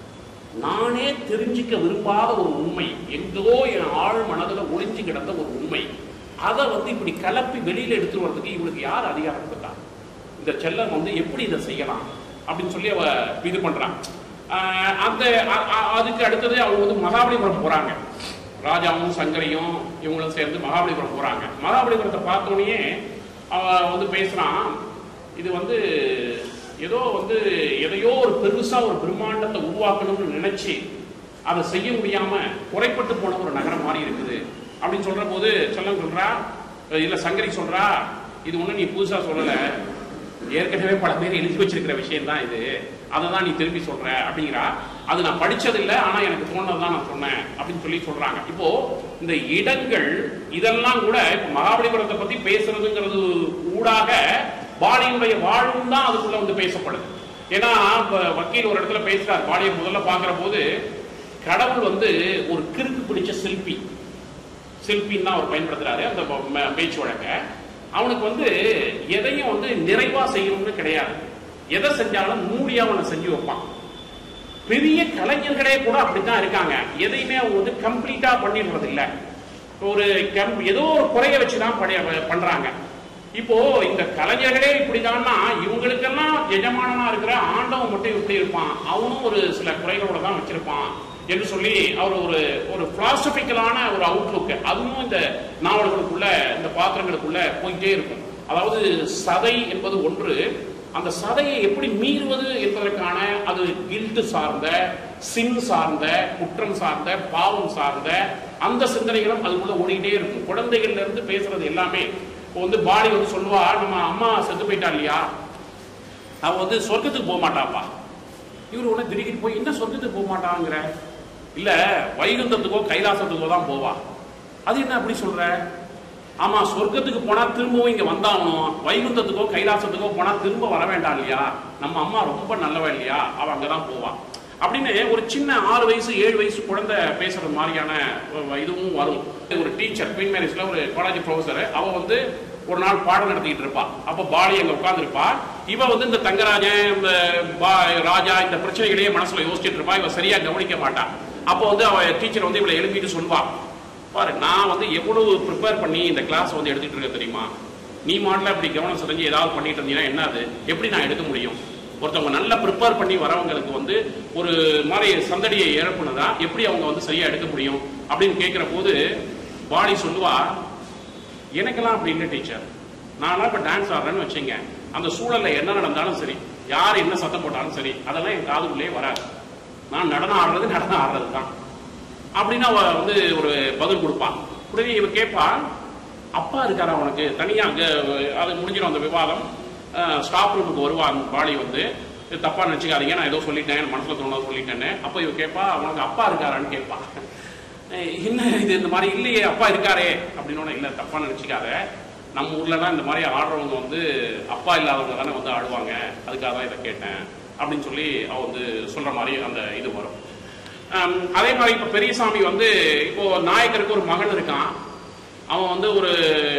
நானே தெரிஞ்சுக்க விரும்பாத ஒரு உண்மை எங்கோ என் ஆழ் மனதுல ஒளிஞ்சு கிடந்த ஒரு உண்மை அதை வந்து இப்படி கலப்பி வெளியில எடுத்துட்டு வர்றதுக்கு இவளுக்கு யார் அதிகாரம் கொடுத்தா இந்த செல்லம் வந்து எப்படி இதை செய்யலாம் அப்படின்னு சொல்லி அவ இது பண்றான் ஆஹ் அந்த அ- அ- அதுக்கு அடுத்தது அவங்க வந்து மகாபலிபுரம் போறாங்க ராஜாவும் சங்கரையும் இவங்களும் சேர்ந்து மகாபலிபுரம் போறாங்க மகாபலிபுரத்தை பார்த்தோன்னே அவ வந்து பேசுறான் இது வந்து ஏதோ வந்து எதையோ ஒரு பெருசா ஒரு பிரம்மாண்டத்தை உருவாக்கணும்னு நினைச்சு அதை செய்ய முடியாம குறைப்பட்டு போன ஒரு நகரம் மாதிரி இருக்குது அப்படின்னு சொல்ற போது செல்லம் சொல்றா இல்ல சங்கரி சொல்றா இது ஒண்ணு நீ புதுசா சொல்லல ஏற்கனவே பல பேர் எழுதி வச்சிருக்கிற விஷயம் தான் இது அதை தான் நீ திருப்பி சொல்ற அப்படிங்கிறா அது நான் படிச்சது இல்லை ஆனா எனக்கு தோணுனது தான் நான் சொன்னேன் அப்படின்னு சொல்லி சொல்றாங்க இப்போ இந்த இடங்கள் இதெல்லாம் கூட இப்போ மகாபலிபுரத்தை பத்தி பேசுறதுங்கிறது ஊடாக பாலியுடைய வாழ்வும் தான் அதுக்குள்ள வந்து பேசப்படுது ஏன்னா இப்ப வக்கீல் ஒரு இடத்துல பேசுறார் பாலியை முதல்ல பார்க்கிற போது கடவுள் வந்து ஒரு கிறுக்கு பிடிச்ச சிற்பி சிற்பின்னு தான் அவர் பயன்படுத்துறாரு அந்த ம- பேச்சு வழக்க அவனுக்கு வந்து எதையும் வந்து நிறைவா செய்யணும்னு கிடையாது எதை செஞ்சாலும் மூடியா அவனை செஞ்சு வைப்பான் பெரிய கலைஞர்களே கூட அப்படித்தான் இருக்காங்க எதையுமே அவங்க வந்து கம்ப்ளீட்டா பண்ணிடுறது இல்ல ஒரு கம்- ஏதோ ஒரு குறைய வச்சுதான் படைய- பண்றாங்க இப்போ இந்த கலைஞர்களே இப்படிதான்னா இவங்களுக்கெல்லாம் எஜமானனா இருக்கிற ஆண்டவன் மட்டும் இப்படி இருப்பான் அவனும் ஒரு சில குறைகளோட தான் வச்சிருப்பான் என்று சொல்லி அவர் ஒரு ஒரு பிலாசபிக்கலான ஒரு அவுட்லுக் அதுவும் இந்த நாவல்களுக்குள்ள இந்த பாத்திரங்களுக்குள்ள போயிட்டே இருக்கும் அதாவது சதை என்பது ஒன்று அந்த சதையை எப்படி மீறுவது என்பதற்கான அது கில்ட் சார்ந்த சின் சார்ந்த குற்றம் சார்ந்த பாவம் சார்ந்த அந்த சிந்தனைகளும் அதுக்குள்ள ஓடிக்கிட்டே இருக்கும் குழந்தைகள்ல இருந்து பேசுறது எல்லாமே இப்போ வந்து பாடி வந்து சொல்லுவா நம்ம அம்மா செத்து போயிட்டா இல்லையா அவ வந்து சொர்க்கத்துக்கு போக மாட்டாப்பா இவர் உடனே திடீர்னு போய் என்ன சொர்க்கத்துக்கு போக மாட்டாங்கிற இல்ல வைகுந்தத்துக்கோ கைலாசத்துக்கோ தான் போவா அது என்ன அப்படி சொல்ற ஆமா சொர்க்கத்துக்கு போனா திரும்பவும் இங்க வந்தாகணும் வைகுந்தத்துக்கோ கைலாசத்துக்கோ போனா திரும்ப வர வேண்டாம் இல்லையா நம்ம அம்மா ரொம்ப நல்லவ இல்லையா அவ அங்கதான் போவா அப்படின்னு ஒரு சின்ன ஆறு வயசு ஏழு வயசு குழந்தை பேசுற மாதிரியான ஒரு இதுவும் வரும் ஒரு டீச்சர் குவீன் மேரேஜ்ல ஒரு காலேஜ் ப்ரொஃபசர் அவ வந்து ஒரு நாள் பாடம் நடத்திட்டு இருப்பா அப்ப பாலி அங்க உட்கார்ந்துருப்பா இவ வந்து இந்த தங்கராஜன் இந்த பா- ராஜா இந்த பிரச்சனைகளையே மனசுல யோசிச்சுட்டு இருப்பா இவ சரியா கவனிக்க மாட்டா அப்போ வந்து அவ டீச்சர் வந்து இவளை எழுப்பிட்டு சொல்வா பாரு நான் வந்து எவ்வளவு ப்ரிப்பேர் பண்ணி இந்த கிளாஸ் வந்து எடுத்துட்டு இருக்க தெரியுமா நீ மாடல அப்படி கவனம் செஞ்சு ஏதாவது பண்ணிட்டு இருந்தீங்கன்னா என்ன அது எப்படி நான் எடுக்க முடியும் ஒருத்தவங்க நல்லா ப்ரிப்பேர் பண்ணி வரவங்களுக்கு வந்து ஒரு மாதிரி சந்தடியை இழப்புனதா எப்படி அவங்க வந்து சரியா எடுக்க முடியும் அப்படின்னு கேட்கிற போது பாடி சொல்லுவா எனக்கெல்லாம் அப்படி இல்லை டீச்சர் நான்லாம் இப்போ டான்ஸ் ஆடுறேன்னு வச்சுங்க அந்த சூழல்ல என்ன நடந்தாலும் சரி யார் என்ன சத்தம் போட்டாலும் சரி அதெல்லாம் என் காதுக்குள்ளே வராது நான் நடனம் ஆடுறது நடனம் ஆடுறது தான் அப்படின்னு அவ வந்து ஒரு பதில் கொடுப்பான் உடனே இவ கேட்பா அப்பா இருக்காரா உனக்கு தனியா அங்க அது முடிஞ்சிடும் அந்த விவாதம் ஸ்டாப் ரூமுக்கு வருவான் பாடி வந்து இது தப்பா நினைச்சுக்காதீங்க நான் ஏதோ சொல்லிட்டேன் மனசுல தோணாத சொல்லிட்டேன்னு அப்போ இவ கேட்பா உனக்கு அப்பா இருக்காரான்னு கேட்பா அஹ் என்ன இது இந்த மாதிரி இல்லையே அப்பா இருக்காரே அப்படின்னு இல்ல தப்பா நினைச்சுக்காத நம்ம ஊர்லலாம் இந்த மாதிரி ஆடுறவங்க வந்து அப்பா இல்லாதவங்க தானே வந்து ஆடுவாங்க அதுக்காக தான் இதை கேட்டேன் அப்படின்னு சொல்லி அவ வந்து சொல்ற மாதிரி அந்த இது வரும் ஆம், அதே மாதிரி இப்ப பெரியசாமி வந்து இப்போ நாயக்கருக்கு ஒரு மகன் இருக்கான் அவன் வந்து ஒரு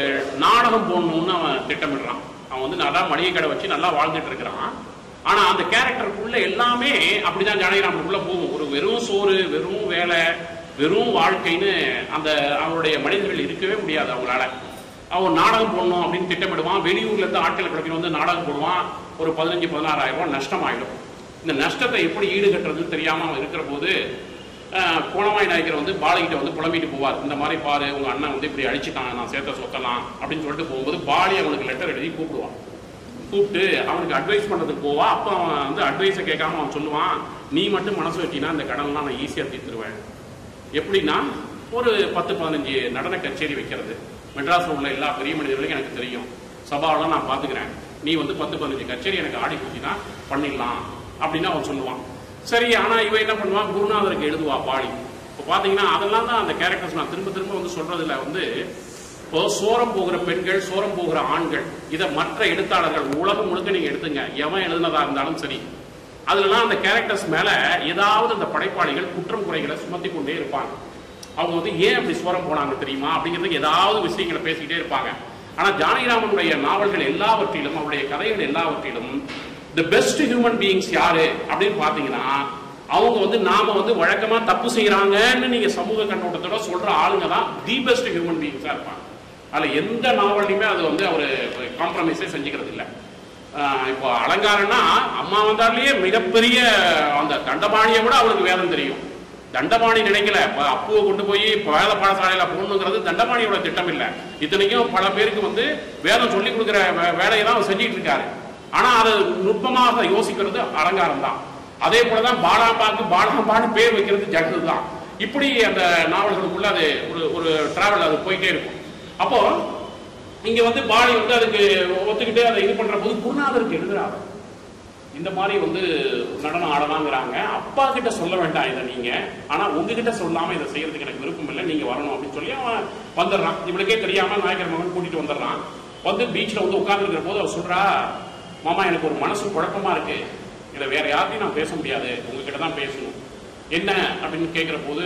நாடகம் போடணும்னு அவன் திட்டமிடுறான் அவன் வந்து நல்லா மளிகை கடை வச்சு நல்லா வாழ்ந்துட்டு இருக்கிறான் ஆனா அந்த கேரக்டருக்குள்ள எல்லாமே அப்படிதான் ஜானகிராமனுக்குள்ள போகும் ஒரு வெறும் சோறு வெறும் வேலை வெறும் வாழ்க்கைன்னு அந்த அவனுடைய மனிதர்கள் இருக்கவே முடியாது அவங்களால அவன் நாடகம் போடணும் அப்படின்னு திட்டமிடுவான் வெளியூர்ல இருந்து ஆட்களை கிளப்பி வந்து நாடகம் போடுவான் ஒரு பதினஞ்சு பதினாறாயிரம் ரூபாய் நஷ்டம் ஆயிடும் இந்த நஷ்டத்தை எப்படி ஈடுகட்டுறதுன்னு தெரியாம அவன் இருக்கிற போது ஆஹ், கோணமாய் நாயக்கர் வந்து பாலிகிட்ட வந்து புலம்பிட்டு போவார் இந்த மாதிரி பாரு உங்க அண்ணன் வந்து இப்படி அடிச்சுட்டான் நான் சேர்த்த சொத்தலாம் அப்படின்னு சொல்லிட்டு போகும்போது பாலி அவனுக்கு லெட்டர் எழுதி கூப்பிடுவான் கூப்பிட்டு அவனுக்கு அட்வைஸ் பண்றதுக்கு போவா அப்ப அவன் வந்து அட்வைஸை கேட்காம அவன் சொல்லுவான் நீ மட்டும் மனசு வச்சினா இந்த கடன்லாம் நான் ஈஸியா தீர்த்துருவேன் எப்படின்னா ஒரு பத்து பதினஞ்சு நடன கச்சேரி வைக்கிறது மெட்ராஸ்ல உள்ள எல்லா பெரிய மனிதர்களையும் எனக்கு தெரியும் சபாவெல்லாம் நான் பாத்துக்கிறேன் நீ வந்து பத்து பதினஞ்சு கச்சேரி எனக்கு ஆடி கொடுத்தினா பண்ணிடலாம் அப்படின்னு அவன் சொல்லுவான் சரி ஆனா இவன் என்ன பண்ணுவான் குருநாதருக்கு எழுதுவா பாடி இப்போ பாத்தீங்கன்னா அதெல்லாம் தான் அந்த கேரக்டர்ஸ் நான் திரும்ப திரும்ப வந்து சொல்றதுல வந்து இப்போ சோரம் போகிற பெண்கள் சோரம் போகிற ஆண்கள் இதை மற்ற எழுத்தாளர்கள் உலகம் முழுக்க நீங்க எடுத்துங்க எவன் எழுதுனதா இருந்தாலும் சரி அதுலலாம் அந்த கேரக்டர்ஸ் மேல ஏதாவது அந்த படைப்பாளிகள் குற்றம் குறைகளை சுமத்தி கொண்டே இருப்பாங்க அவங்க வந்து ஏன் அப்படி சோரம் போனாங்க தெரியுமா அப்படிங்கிறதுக்கு ஏதாவது விஷயங்களை பேசிக்கிட்டே இருப்பாங்க ஆனா ஜானகிராமனுடைய நாவல்கள் எல்லாவற்றிலும் அவருடைய கதைகள் எல்லாவற்றிலும் தி பெஸ்ட் ஹியூமன் பீயிங்ஸ் யாரு அப்படின்னு பாத்தீங்கன்னா அவங்க வந்து நாம வந்து வழக்கமா தப்பு செய்யறாங்கன்னு நீங்க சமூக கண்ணோட்டத்தோட சொல்ற ஆளுங்க தான் தி பெஸ்ட் ஹியூமன் பீயிங்ஸா இருப்பாங்க அதுல எந்த நாவல்லையுமே அது வந்து அவர் காம்ப்ரமைஸே செஞ்சுக்கிறது இல்லை ஆஹ் இப்போ அலங்காரம்னா அம்மா வந்தாலேயே மிகப்பெரிய அந்த தண்டபாணியை விட அவளுக்கு வேதம் தெரியும் தண்டபாணி நினைக்கல இப்ப அப்புவை கொண்டு போய் இப்ப வேத பாடசாலையில போடணுங்கிறது தண்டபாணியோட திட்டம் இல்ல இத்தனைக்கும் பல பேருக்கு வந்து வேதம் சொல்லி கொடுக்குற வே- வேலையை தான் அவர் செஞ்சிட்டு இருக்காரு ஆனா அதை நுட்பமாக யோசிக்கிறது அலங்காரம் தான் அதே போலதான் பாலாம்பாக்கு பாலாம்பான்னு பேர் வைக்கிறது ஜகது தான் இப்படி அந்த நாவல்களுக்குள்ள அது ஒரு ஒரு டிராவல் அது போயிட்டே இருக்கும் அப்போ இங்க வந்து பாடி வந்து அதுக்கு ஒத்துக்கிட்டு அதை இது பண்ற போது குருநாதருக்கு எழுதுறாரு இந்த மாதிரி வந்து நடனம் ஆடலாங்கிறாங்க அப்பா கிட்ட சொல்ல வேண்டாம் இதை நீங்க ஆனா உங்ககிட்ட சொல்லாம இதை செய்யறதுக்கு எனக்கு விருப்பம் இல்லை நீங்க வரணும் அப்படின்னு சொல்லி அவன் வந்துடுறான் இவனுக்கே தெரியாம நாயக்கர் மகன் கூட்டிட்டு வந்துடுறான் வந்து பீச்ல வந்து உட்கார்ந்துருக்கிற போது அவ சொல்றா மாமா எனக்கு ஒரு மனசு குழப்பமா இருக்கு இதை வேற யார்ட்டையும் நான் பேச முடியாது உங்ககிட்ட தான் பேசணும் என்ன அப்படின்னு கேட்கிற போது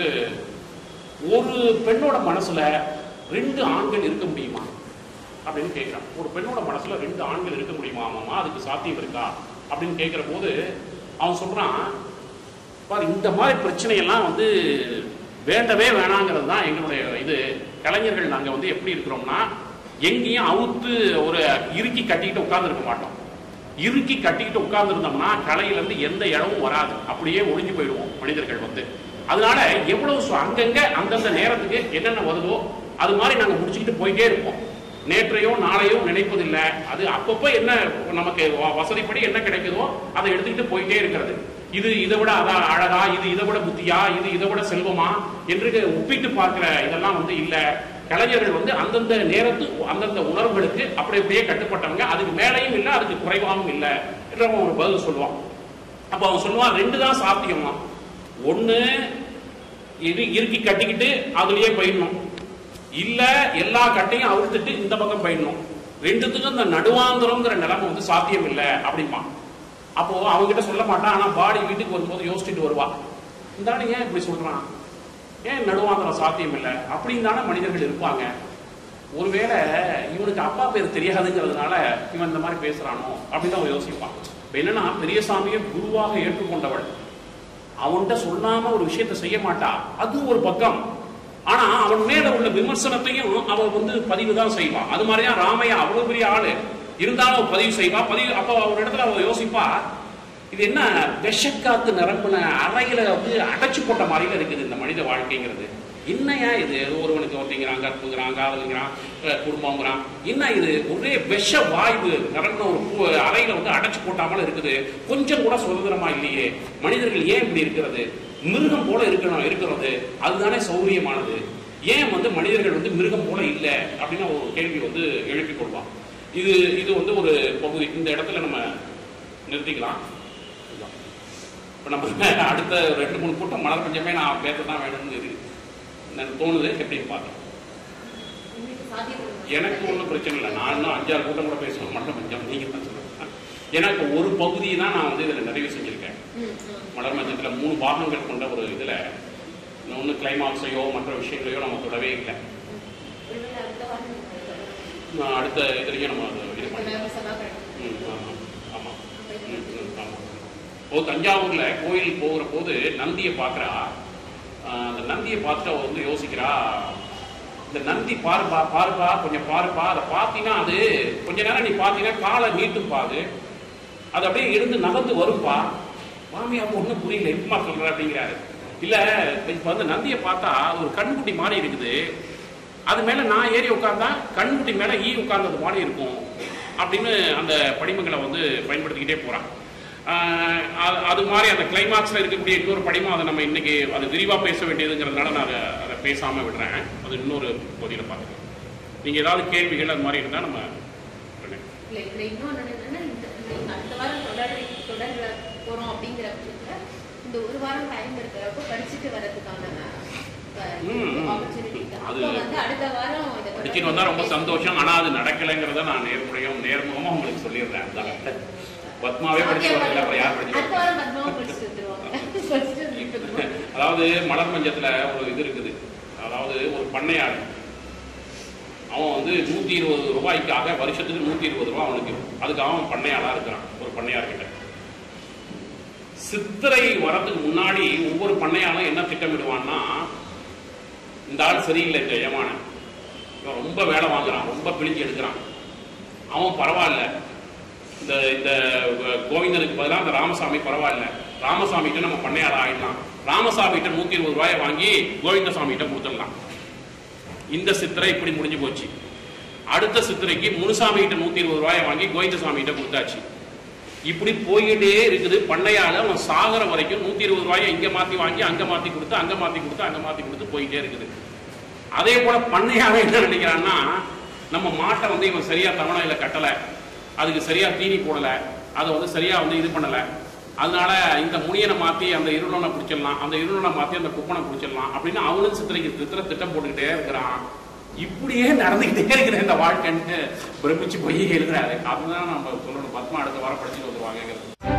ஒரு பெண்ணோட மனசுல ரெண்டு ஆண்கள் இருக்க முடியுமா அப்படின்னு கேட்கிறான் ஒரு பெண்ணோட மனசுல ரெண்டு ஆண்கள் இருக்க முடியுமா மாமா அதுக்கு சாத்தியம் இருக்கா அப்படின்னு கேட்கிற போது அவன் சொல்றான் பாரு இந்த மாதிரி பிரச்சனையெல்லாம் வந்து வேண்டவே வேணாங்கிறது தான் எங்களுடைய இது கலைஞர்கள் நாங்க வந்து எப்படி இருக்கிறோம்னா எங்கேயும் அவுத்து ஒரு இறுக்கி கட்டிக்கிட்டு உட்கார்ந்துருக்க மாட்டோம் இறுக்கி கட்டிக்கிட்டு உட்கார்ந்துருந்தோம்னா கலையில இருந்து எந்த இடமும் வராது அப்படியே ஒளிஞ்சு போயிடுவோம் மனிதர்கள் வந்து அதனால எவ்வளவு சு- அங்கங்க அந்தந்த நேரத்துக்கு என்னென்ன வருதோ அது மாதிரி நாங்க முடிச்சுக்கிட்டு போயிட்டே இருப்போம் நேற்றையோ நாளையோ நினைப்பதில்லை அது அப்பப்போ என்ன நமக்கு வ- வசதிப்படி என்ன கிடைக்குதோ அதை எடுத்துக்கிட்டு போயிட்டே இருக்கிறது இது இதை விட அதான் அழகா இது இதை விட புத்தியா இது இதை விட செல்வமா என்று ஒப்பிட்டு பார்க்கிற இதெல்லாம் வந்து இல்ல கலைஞர்கள் வந்து அந்தந்த நேரத்து அந்தந்த உணர்வுகளுக்கு அப்படி அப்படியே கட்டுப்பட்டவங்க அதுக்கு மேலையும் இல்லை அதுக்கு குறைவாகவும் இல்லை என்று அவன் ஒரு பதில் சொல்லுவான் அப்ப அவன் சொல்லுவான் ரெண்டு தான் சாத்தியமா ஒண்ணு இது இறுக்கி கட்டிக்கிட்டு அதுலயே போயிடணும் இல்ல எல்லா கட்டையும் அவுழ்த்துட்டு இந்த பக்கம் போயிடணும் ரெண்டுத்துக்கும் இந்த நடுவாந்திரம்ங்கிற நிலைமை வந்து சாத்தியம் இல்லை அப்படிமா அப்போ அவங்ககிட்ட சொல்ல மாட்டான் ஆனா பாடி வீட்டுக்கு வரும்போது யோசிச்சுட்டு வருவா இந்த ஆளு ஏன் இப்படி சொல்றான் ஏன் நடுவாந்திரம் சாத்தியம் இல்லை அப்படின்னு தானே மனிதர்கள் இருப்பாங்க ஒருவேளை இவனுக்கு அப்பா பேர் தெரியாதுங்கிறதுனால இவன் இந்த மாதிரி பேசுறானோ அப்படின்னு அவன் யோசிப்பான் இப்ப என்னன்னா பெரியசாமியை குருவாக ஏற்றுக்கொண்டவள் அவன்கிட்ட சொல்லாம ஒரு விஷயத்தை செய்ய மாட்டா அது ஒரு பக்கம் ஆனா அவன் மேல உள்ள விமர்சனத்தையும் அவ வந்து பதிவு தான் செய்வான் அது மாதிரியா ராமையா அவ்வளவு பெரிய ஆளு இருந்தாலும் அவ பதிவு செய்வா பதிவு அப்ப ஒரு இடத்துல அவ யோசிப்பா இது என்ன விஷக்காத்து நிரம்பின அறையில வந்து அடைச்சு போட்ட மாதிரில இருக்குது இந்த மனித வாழ்க்கைங்கிறது என்னையா இது ஒருவனுக்கு ஒருத்திங்கிறான் கற்புங்கிறான் காதலுங்கிறான் அஹ் குடும்பங்கிறான் என்ன இது ஒரே விஷ வாய்வு நிரம்பின ஒரு பூ- அறையில வந்து அடைச்சு போட்டாமல் இருக்குது கொஞ்சம் கூட சுதந்திரமா இல்லையே மனிதர்கள் ஏன் இப்படி இருக்கிறது மிருகம் போல இருக்கணும் இருக்கிறது அதுதானே சௌரியமானது ஏன் வந்து மனிதர்கள் வந்து மிருகம் போல இல்லை அப்படின்னு ஒரு கேள்வி வந்து எழுப்பிக் கொள்வான் இது இது வந்து ஒரு பகுதி இந்த இடத்துல நம்ம நிறுத்திக்கலாம் இப்போ நம்ம அடுத்த ரெண்டு மூணு கூட்டம் மலர் பஞ்சமே நான் பேச தான் வேணும்னு இருக்கு எனக்கு தோணுது எப்படின்னு பார்க்கலாம் உங்களுக்கு சாத்தியப்படுமா? எனக்கு ஒன்றும் பிரச்சனை இல்லை நான் இன்னும் அஞ்சாறு கூட்டம் கூட பேசுவேன் மலர் பஞ்சம் நீங்கள் தான் சொல்லுங்க எனக்கு ஒரு பகுதியை தான் நான் வந்து இதில் நிறைவு செஞ்சுருக்கேன் ம், ம். மலர் மஞ்சத்தில் மூணு பாகங்கள் கொண்ட ஒரு இதில் ஒன்று கிளைமாக்ஸையோ மற்ற விஷயங்களையோ நம்ம தொடவே இல்லை ஒருவேளை அடுத்த வாரம் நீங்க தொடரலாம். நான் அடுத்த இதுலேயும் நம்ம அதை இது அடுத்த பண்ணி வாரம் செவ்வாய்க்கிழமை. ம் ஆமாம் ஆமாம் அப்ப இது ம், ம், ஆமாம் இப்போ தஞ்சாவூர்ல கோயில் போகிற போது நந்தியை பார்க்குறா அந்த நந்தியை பார்த்துட்டு அவ வந்து யோசிக்கிறா இந்த நந்தி பாருப்பா பாருப்பா கொஞ்சம் பாருப்பா அதை பார்த்தீங்கன்னா அது கொஞ்ச நேரம் நீ பார்த்தீங்கன்னா காலை நீட்டுப்பா அது அது அப்படியே இருந்து நகர்ந்து வரும்பா மாமி அப்போ ஒன்றும் புரியல எப்பமா சொல்ற அப்படிங்கிறாரு இல்ல இப்போ வந்து நந்தியை பார்த்தா அது ஒரு கண்குட்டி மாதிரி இருக்குது அது மேல நான் ஏறி உட்கார்ந்தா கண்குட்டி மேல ஈ உட்கார்ந்தது மாதிரி இருக்கும் அப்படின்னு அந்த படிமங்களை வந்து பயன்படுத்திக்கிட்டே போறான் ஆஹ் அது- அது மாதிரி அந்த கிளைமாக்ஸ்ல இருக்கக்கூடிய இன்னொரு படிமம் அதை நம்ம இன்னைக்கு அது விரிவா பேச வேண்டியதுங்கிறதுனால நான் அதை அதை பேசாம விடுறேன் அது இன்னொரு பகுதியில் பார்த்துக்கலாம் நீங்க ஏதாவது கேள்விகள் அது மாதிரி இருந்தா நம்ம பண்ணுங்க. இல்ல, இதுல இன்னொன்னு என்னன்னா, இந்த- இந்த அடுத்த வாரம் தொடர் தொடர போறோம் அப்படிங்கிற பட்சத்துல, இந்த ஒரு வாரம் டைம் இருக்கிறப்போ படிச்சுட்டு வர்றதுக்கான ம், ம். ஆப்பர்ச்சுனிட்டி அது- அப்போ வந்து அடுத்த வாரம் இதை தொடர்ந்து படிச்சுட்டு வந்தா ரொம்ப சந்தோஷம் ஆனா அது நடக்கலைங்கிறத நான் நேர்முறையும் நேர்முகமா உங்களுக்கு சொல்லிடுறேன் அதான் பத்மாவே படிச்சு வரல அப்புறம் யார் படிச்சு அடுத்த வாரம் பத்மாவும் படிச்சுட்டு வந்துருவாங்க படிச்சுட்டு வந்துட்டு வந்துருவாங்க. அதாவது மலர் மஞ்சத்துல ஒரு இது இருக்குது அதாவது ஒரு பண்ணையாளி அவன் வந்து நூத்தி இருபது ரூபாய்க்காக வருஷத்துக்கு நூத்தி இருபது ரூபாய் அவனுக்கு அதுக்காக அவன் பண்ணையாளா இருக்கிறான் ஒரு பண்ணையார்கிட்ட சித்திரை வரதுக்கு முன்னாடி ஒவ்வொரு பண்ணையாளும் என்ன திட்டமிடுவான்னா இந்த ஆள் சரியில்லை இந்த ஏமானன் இவன் ரொம்ப வேலை வாங்குறான் ரொம்ப பிழிஞ்சு எடுக்கிறான் அவன் பரவாயில்ல இந்த இந்த கோவிந்தனுக்கு பதிலாக இந்த ராமசாமி பரவாயில்ல ராமசாமி கிட்ட நம்ம பண்ணையாள ஆயிடலாம் ராமசாமி கிட்ட நூத்தி இருபது ரூபாயை வாங்கி கோவிந்தசாமி கிட்ட கொடுத்துடலாம் இந்த சித்திரை இப்படி முடிஞ்சு போச்சு அடுத்த சித்திரைக்கு முனுசாமி கிட்ட நூத்தி இருபது ரூபாயை வாங்கி கோவிந்தசாமி கிட்ட கொடுத்தாச்சு இப்படி போய்கிட்டே இருக்குது பண்ணையால அவன் சாகர வரைக்கும் நூத்தி இருபது ரூபாயை இங்க மாத்தி வாங்கி அங்க மாத்தி கொடுத்து அங்க மாத்தி கொடுத்து அங்க மாத்தி கொடுத்து போயிட்டே இருக்குது அதே போல பண்ணையாவே என்ன நினைக்கிறான்னா நம்ம மாட்டை வந்து இவன் சரியா தவணையில கட்டல அதுக்கு சரியா தீனி போடல அதை வந்து சரியா வந்து இது பண்ணல அதனால இந்த முனியனை மாத்தி அந்த இருளனை பிடிச்சிடலாம் அந்த இருளனை மாத்தி அந்த குப்பனை பிடிச்சிடலாம் அப்படின்னு அவனும் சித்திரைக்கு தித்திர திட்டம் போட்டுக்கிட்டே இருக்கிறான் இப்படியே நடந்துக்கிட்டே இருக்கிற இந்த வாழ்க்கைன்னு பிரமிச்சு போய் எழுதுறாரு அதுதான் நம்ம சொல்லணும் பத்மா அடுத்த வாரம் படிச்சுட்டு வந்துருவாங்க